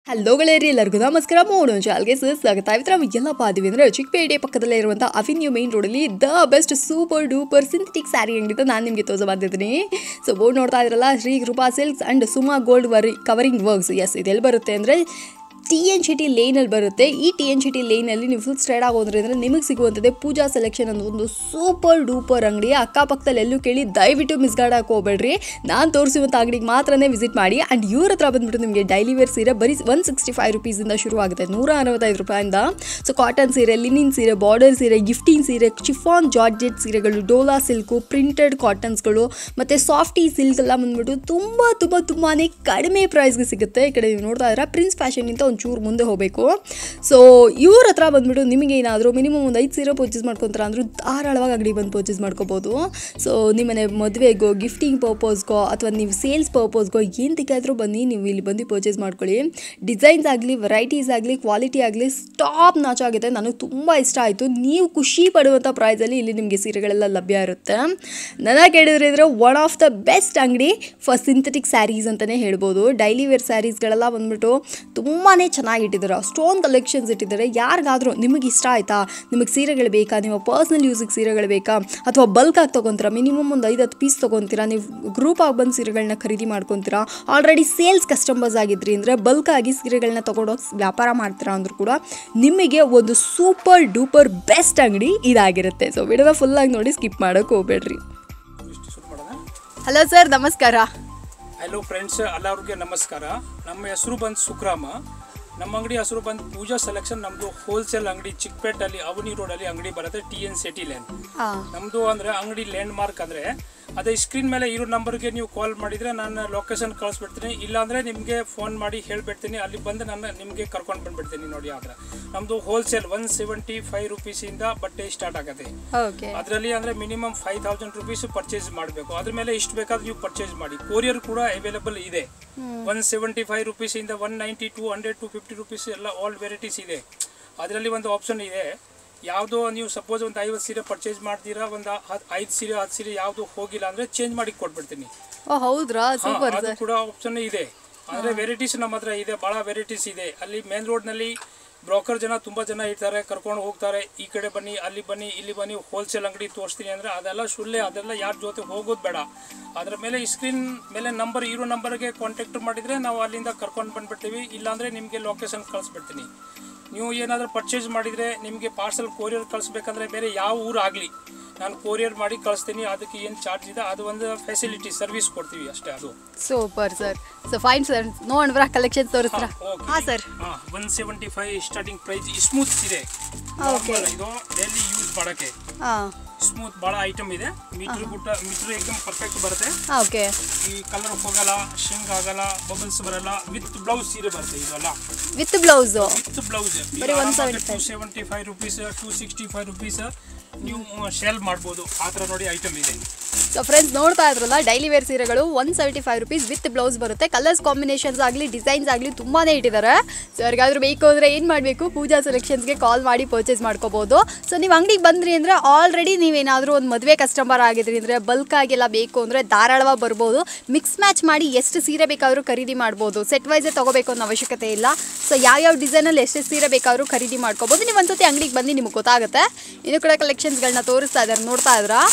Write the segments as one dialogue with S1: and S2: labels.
S1: Hello ಗೆಳೆಯರಿ ಎಲ್ಲರಿಗೂ ನಮಸ್ಕಾರ mode ಚಾಲ್ಗೆ ಸ್ವಾಗತ ಇವತ್ತು ನಾವು ಎಲ್ಲಪ್ಪ ಅದೀವಿ ಅಂದರೆ ಚಿಕ್ಕಪೇಟೆ ಪಕ್ಕದಲ್ಲೇ ಇರುವಂಥ ಅವಿನ್ಯೂ ಮೈನ್ ರೋಡಲ್ಲಿ the best super duper synthetic saree ಅಂಗಡಿ ನಾನು ನಿಮಗೆ ತೋರಿಸ ಬಂದಿದ್ದೀನಿ ಸೊ ಬೋರ್ಡ್ ನೋಡ್ತಾ ಇದ್ರಲ್ಲ Shri Krupa silks and Suma gold ವರಿ ಕವರಿಂಗ್ ವರ್ಕ್ಸ್ ಎಸ್ ಇದೆಲ್ಲಿ ಬರುತ್ತೆ ಅಂದರೆ ಟಿ ಎನ್ ಶೆಟ್ಟಿ ಲೇನಲ್ಲಿ ಬರುತ್ತೆ ಈ ಟಿ ಎನ್ ಶೆಟ್ಟಿ ಲೇನಲ್ಲಿ ನೀವು ಫುಲ್ ಸ್ಟ್ರೈಡ್ ಆಗೋದ್ರಿ ಅಂದರೆ ನಿಮಗೆ ಸಿಗುವಂಥದ್ದೇ ಪೂಜಾ ಸೆಲೆಕ್ಷನ್ ಅನ್ನೋ ಒಂದು ಸೂಪರ್ ಡೂಪರ್ ಅಂಗಡಿ ಅಕ್ಕಪಕ್ಕದಲ್ಲಿ ಎಲ್ಲೂ ಕೇಳಿ ದಯವಿಟ್ಟು ಮಿಸ್ಗಾಡ್ ಹೋಗ್ಬೇಡ್ರಿ ನಾನು ತೋರಿಸುವಂಥ ಅಂಗಡಿಗೆ ಮಾತ್ರನೇ ವಿಸಿಟ್ ಮಾಡಿ ಆ್ಯಂಡ್ ಇವ್ರ ಹತ್ರ ಬಂದ್ಬಿಟ್ಟು ನಿಮಗೆ ಡೈಲಿ ವೇರ್ ಸೀರೆ ಬರೀ ಒನ್ ಸಿಕ್ಸ್ಟಿ ಫೈವ್ ರುಪೀಸಿಂದ ಶುರು ಆಗುತ್ತೆ ನೂರ ಅರವತ್ತೈದು ರೂಪಾಯಿಂದ ಸೊ ಕಾಟನ್ ಸೀರೆ ಲಿನಿನ್ ಸೀರೆ ಬಾರ್ಡರ್ ಸೀರೆ ಗಿಫ್ಟಿಂಗ್ ಸೀರೆ ಚಿಫಾನ್ ಜಾರ್ಜೆಟ್ ಸೀರೆಗಳು ಡೋಲಾ ಸಿಲ್ಕು ಪ್ರಿಂಟೆಡ್ ಕಾಟನ್ಸ್ಗಳು ಮತ್ತು ಸಾಫ್ಟಿ ಸಿಲ್ಕ್ ಎಲ್ಲ ಬಂದ್ಬಿಟ್ಟು ತುಂಬ ತುಂಬ ತುಂಬಾ ಕಡಿಮೆ ಪ್ರೈಸ್ಗೆ ಸಿಗುತ್ತೆ ಈ ಕಡೆ ನೀವು ನೋಡ್ತಾ ಇದ್ರೆ ಪ್ರಿನ್ಸ್ ಫ್ಯಾಷನ್ಗಿಂತ ಒಂಚೂರು ಮುಂದೆ ಹೋಗಬೇಕು ಸೊ ಇವ್ರ ಹತ್ರ ಬಂದ್ಬಿಟ್ಟು ನಿಮಗೆ ಏನಾದರೂ ಮಿನಿಮಮ್ ಒಂದು ಐದು ಸೀರೆ ಪರ್ಚೇಸ್ ಮಾಡ್ಕೊತಾರೆ ಅಂದರೂ ಧಾರಾಳವಾಗಿ ಅಂಗಡಿ ಬಂದು ಪರ್ಚೇಸ್ ಮಾಡ್ಕೋಬೋದು ಸೊ ನಿಮ್ಮನೆ ಮದುವೆಗೋ ಗಿಫ್ಟಿಂಗ್ ಪರ್ಪಸ್ಗೋ ಅಥವಾ ನೀವು ಸೇಲ್ಸ್ ಪರ್ಪಸ್ಗೋ ಏನು ತಿಕ್ಕಾದರೂ ಬನ್ನಿ ನೀವು ಇಲ್ಲಿ ಬಂದು ಪರ್ಚೇಸ್ ಮಾಡ್ಕೊಳ್ಳಿ ಡಿಸೈನ್ಸ್ ಆಗಲಿ ವೆರೈಟೀಸ್ ಆಗಲಿ ಕ್ವಾಲಿಟಿ ಆಗಲಿ ಟಾಪ್ ನಾಚ್ ಆಗಿದೆ ನನಗೆ ತುಂಬ ಇಷ್ಟ ಆಯಿತು ನೀವು ಖುಷಿ ಪಡುವಂಥ ಪ್ರೈಸಲ್ಲಿ ಇಲ್ಲಿ ನಿಮಗೆ ಸೀರೆಗಳೆಲ್ಲ ಲಭ್ಯ ಇರುತ್ತೆ ನನಗೆ ಕೇಳಿದ್ರೆ ಒನ್ ಆಫ್ ದ ಬೆಸ್ಟ್ ಅಂಗಡಿ ಫಾರ್ ಸಿಂಥೆಟಿಕ್ ಸ್ಯಾರೀಸ್ ಅಂತಲೇ ಹೇಳ್ಬೋದು ಡೈಲಿ ವೇರ್ ಸ್ಯಾರೀಸ್ಗಳೆಲ್ಲ ಬಂದ್ಬಿಟ್ಟು ತುಂಬಾ ಚೆನ್ನಾಗಿಟ್ಟಿದ್ದಾರೆ ಸ್ಟೋನ್ ಕಲೆಕ್ಷನ್ಸ್ ಇಟ್ಟಿದ್ದಾರೆ ಯಾರಿಗಾದರೂ ನಿಮಗೆ ಇಷ್ಟ ಆಯಿತಾ ನಿಮಗೆ ಸೀರೆಗಳು ಬೇಕಾ ನಿಮ್ಮ ಪರ್ಸ್ನಲ್ ಯೂಸಿಗೆ ಸೀರೆಗಳು ಬೇಕಾ ಅಥವಾ ಬಲ್ಕಾಗಿ ತೊಗೊತೀರಾ ಮಿನಿಮಮ್ ಒಂದು ಐದು ಹತ್ತು ಪೀಸ್ ತೊಗೊತೀರಾ ನೀವು ಗ್ರೂಪ್ ಆಗಿ ಬಂದು ಸೀರೆಗಳನ್ನ ಖರೀದಿ ಮಾಡ್ಕೊತೀರಾ ಆಲ್ರೆಡಿ ಸೇಲ್ಸ್ ಕಸ್ಟಮರ್ಸ್ ಆಗಿದ್ರಿ ಅಂದರೆ ಬಲ್ಕಾಗಿ ಸೀರೆಗಳನ್ನ ತೊಗೊಂಡೋಗಿ ವ್ಯಾಪಾರ ಮಾಡ್ತೀರಾ ಅಂದರೂ ಕೂಡ ನಿಮಗೆ ಒಂದು ಸೂಪರ್ ಡೂಪರ್ ಬೆಸ್ಟ್ ಅಂಗಡಿ ಇದಾಗಿರುತ್ತೆ ಸೊ ವಿಡಿಯೋನ ಫುಲ್ಲಾಗಿ ನೋಡಿ ಸ್ಕಿಪ್ ಮಾಡೋಕೆ ಹೋಗ್ಬೇಡ್ರಿ
S2: ಇಷ್ಟು ಶುರು ಮಾಡೋಣ
S1: ಹಲೋ ಸರ್ ನಮಸ್ಕಾರ
S2: ಹಲೋ ಫ್ರೆಂಡ್ಸ್ ಎಲ್ಲರಿಗೆ ನಮಸ್ಕಾರ ನಮ್ಮ ಹೆಸರು ಬಂದು ಸುಕ್ರಾಮ ನಮ್ಮ ಅಂಗಡಿ ಹೆಸರು ಬಂದು ಪೂಜಾ ಸೆಲೆಕ್ಷನ್ ನಮ್ಮದು ಹೋಲ್ಸೇಲ್ ಅಂಗಡಿ ಚಿಕ್ಕಪೇಟಲ್ಲಿ ಅವನಿ ರೋಡಲ್ಲಿ ಅಂಗಡಿ ಬರುತ್ತೆ ಟಿ ಎನ್ ಸಿಟಿ ಲ್ಯಾಂಡ್
S1: ಹಾಂ
S2: ನಮ್ಮದು ಅಂದರೆ ಅಂಗಡಿ ಲ್ಯಾಂಡ್ ಮಾರ್ಕ್ ಅಂದರೆ ಅದೇ ಸ್ಕ್ರೀನ್ ಮೇಲೆ ಇರೋ ನಂಬರ್ಗೆ ನೀವು ಕಾಲ್ ಮಾಡಿದರೆ ನಾನು ಲೊಕೇಶನ್ ಕಳಿಸ್ಬಿಡ್ತೀನಿ ಇಲ್ಲಾಂದರೆ ನಿಮಗೆ ಫೋನ್ ಮಾಡಿ ಹೇಳ್ಬಿಡ್ತೀನಿ ಅಲ್ಲಿ ಬಂದು ನಾನು ನಿಮಗೆ ಕರ್ಕೊಂಡು ಬಂದ್ಬಿಡ್ತೀನಿ ನೋಡಿ ಆದ್ರೆ ನಮ್ಮದು ಹೋಲ್ಸೇಲ್ ಒನ್ ಸೆವೆಂಟಿ ಫೈವ್ ರುಪೀಸಿಂದ ಬಟ್ಟೆ ಸ್ಟಾರ್ಟ್ ಆಗುತ್ತೆ
S1: ಓಕೆ
S2: ಅದರಲ್ಲಿ ಅಂದರೆ minimum five thousand rupees purchase ಮಾಡಬೇಕು ಅದ್ರ ಮೇಲೆ ಇಷ್ಟು ಬೇಕಾದ್ರೆ ನೀವು ಪರ್ಚೇಸ್ ಮಾಡಿ ಕೊರಿಯರ್ ಕೂಡ ಅವೈಲೇಬಲ್ ಇದೆ ಒನ್ ಸೆವೆಂಟಿ ಫೈವ್ ರುಪೀಸಿಂದ one ninety two hundred two fifty rupees ಎಲ್ಲ ಆಲ್ ವೆರೈಟೀಸ್ ಇದೆ ಅದರಲ್ಲಿ ಒಂದು ಆಪ್ಷನ್ ಇದೆ ಯಾವುದೋ ನೀವು ಸಪೋಸ್ ಒಂದು ಐವತ್ತು ಸೀರೆ ಪರ್ಚೇಸ್ ಮಾಡ್ತೀರಾ ಒಂದು ಹತ್ತು ಐದು ಸೀರೆ ಹತ್ತು ಸೀರೆ ಯಾವುದು ಹೋಗಿಲ್ಲ ಅಂದರೆ ಚೇಂಜ್ ಮಾಡಿ ಕೊಟ್ಬಿಡ್ತೀನಿ
S1: ಓ ಹೌದ್ರಾ
S2: ಹಾ,
S1: ಸೂಪರ್
S2: ಅದು
S1: ಸರ್
S2: ಕೂಡ ಆಪ್ಷನ್ ಇದೆ ಅಂದ್ರೆ ವೆರೈಟೀಸ್ ನಮ್ಮ ಹತ್ರ ಇದೆ ಬಹಳ ವೆರೈಟೀಸ್ ಇದೆ ಅಲ್ಲಿ ಮೇನ್ ರೋಡ್ ನಲ್ಲಿ ಬ್ರೋಕರ್ ಜನ ತುಂಬಾ ಜನ ಇರ್ತಾರೆ ಕರ್ಕೊಂಡು ಹೋಗ್ತಾರೆ ಈ ಕಡೆ ಬನ್ನಿ ಅಲ್ಲಿ ಬನ್ನಿ ಇಲ್ಲಿ ಬನ್ನಿ ಹೋಲ್ಸೇಲ್ ಅಂಗಡಿ ತೋರಿಸ್ತೀನಿ ಅಂದ್ರೆ ಅದೆಲ್ಲ ಸುಳ್ಳೆ ಅದೆಲ್ಲ ಯಾರ ಜೊತೆ ಹೋಗೋದು ಬೇಡ ಅದ್ರ ಮೇಲೆ ಸ್ಕ್ರೀನ್ ಮೇಲೆ ನಂಬರ್ ಇರೋ ನಂಬರ್ಗೆ ಕಾಂಟ್ಯಾಕ್ಟ್ ಮಾಡಿದ್ರೆ ನಾವು ಅಲ್ಲಿಂದ ಕರ್ಕೊಂಡು ಬಂದ್ಬಿಡ್ತೀವಿ ಇಲ್ಲಾಂದ್ರೆ ನಿಮಗೆ ಲೊಕೇಶನ್ ಕಳಿಸ್ಬಿಡ್ತೀನಿ ನೀವು ಏನಾದರೂ ಪರ್ಚೇಸ್ ಮಾಡಿದರೆ ನಿಮಗೆ ಪಾರ್ಸಲ್ ಕೊರಿಯರ್ ಕಳಿಸ್ಬೇಕಂದ್ರೆ ಬೇರೆ ಯಾವ ಊರು ಆಗಲಿ ನಾನು ಕೊರಿಯರ್ ಮಾಡಿ ಕಳಿಸ್ತೀನಿ ಅದಕ್ಕೆ ಏನು ಚಾರ್ಜ್ ಇದೆ ಅದು ಒಂದು ಫೆಸಿಲಿಟಿ ಸರ್ವಿಸ್ ಕೊಡ್ತೀವಿ ಅಷ್ಟೇ ಅದು
S1: super sir so fine sir ನೋಡ್ರ ಕಲೆಕ್ಷನ್ ತೋರಿಸ್ತೀರಾ
S2: ಓಕೆ
S1: ಹಾಂ ಸರ್
S2: ಹಾಂ one seventy five starting price smooth ಇದೆ
S1: Okay.
S2: Normal ಇದು ಡೈಲಿ ಯೂಸ್ ಮಾಡೋಕ್ಕೆ
S1: ಹಾಂ
S2: ಸ್ಮೂತ್ ಭಾಳ ಐಟಮ್ ಇದೆ ಮೀಟ್ರ್ ಗುಟ್ಟ ಮೀಟ್ರ್ ಎಕ್ದಮ್ ಪರ್ಫೆಕ್ಟ್ ಬರುತ್ತೆ
S1: ಓಕೆ
S2: ಈ ಕಲರ್ ಹೋಗಲ್ಲ ಶಿಂಗ್ ಆಗಲ್ಲ ಬಬಲ್ಸ್ ಬರಲ್ಲ ವಿತ್ ಬ್ಲೌಸ್ ಸೀರೆ ಬರುತ್ತೆ ಇದೆಲ್ಲ
S1: ವಿತ್ ಬ್ಲೌಸು
S2: ವಿತ್ ಬ್ಲೌಸ್
S1: ಬರೀ 175.
S2: Two seventy five rupees two sixty five rupees ನೀವು ಶೇಲ್ ಮಾಡ್ಬೋದು ಆ ಥರ ನೋಡಿ ಐಟಮ್ ಇದೆ
S1: ಸೊ ಫ್ರೆಂಡ್ಸ್ ನೋಡ್ತಾ ಇದ್ರಲ್ಲ ಡೈಲಿ ವೇರ್ ಸೀರೆಗಳು one seventy five rupees with blouse ಬರುತ್ತೆ ಕಲರ್ಸ್ ಕಾಂಬಿನೇಷನ್ಸ್ ಆಗಲಿ ಡಿಸೈನ್ಸ್ ಆಗಲಿ ತುಂಬಾ ಇಟ್ಟಿದ್ದಾರೆ ಸೊ ಯಾರಿಗಾದ್ರೂ ಬೇಕು ಅಂದರೆ ಏನು ಮಾಡಬೇಕು ಪೂಜಾ ಸೆಲೆಕ್ಷನ್ಸ್ಗೆ ಕಾಲ್ ಮಾಡಿ ಪರ್ಚೇಸ್ ಮಾಡ್ಕೋಬೋದು ಸೊ ನೀವು ಅಂಗಡಿಗೆ ಬಂದ್ರಿ ಅಂದರೆ ಆಲ್ರೆಡಿ ನೀವೇನಾದರೂ ಒಂದು ಮದುವೆ ಕಸ್ಟಮರ್ ಆಗಿದ್ರಿ ಅಂದರೆ ಬಲ್ಕ್ ಆಗೆಲ್ಲ ಬೇಕು ಅಂದರೆ ಧಾರಾಳವಾಗಿ ಬರ್ಬೋದು ಮಿಕ್ಸ್ ಮ್ಯಾಚ್ ಮಾಡಿ ಎಷ್ಟು ಸೀರೆ ಬೇಕಾದರೂ ಖರೀದಿ ಮಾಡ್ಬೋದು ಸೆಟ್ ವೈಸೇ ತೊಗೋಬೇಕು ಅನ್ನೋ ಅವಶ್ಯಕತೆ ಇಲ್ಲ ಸೊ ಯಾವ್ಯಾವ ಡಿಸೈನಲ್ಲಿ ಎಷ್ಟೆಷ್ಟು ಸೀರೆ ಬೇಕಾದರೂ ಖರೀದಿ ಮಾಡ್ಕೋಬೋದು ನೀವು ಒಂದ್ಸತಿ ಅಂಗಡಿಗೆ ಬಂದು ನಿಮ್ಗೆ ಗೊತ್ತಾಗುತ್ತೆ ಇನ್ನು ಕೂಡ ಕಲೆಕ್ಷನ್ಸ್ಗಳನ್ನ ತೋರಿಸ್ತಾ ಇದ್ದಾರೆ ನೋಡ್ತಾ ಇದ್ರಾ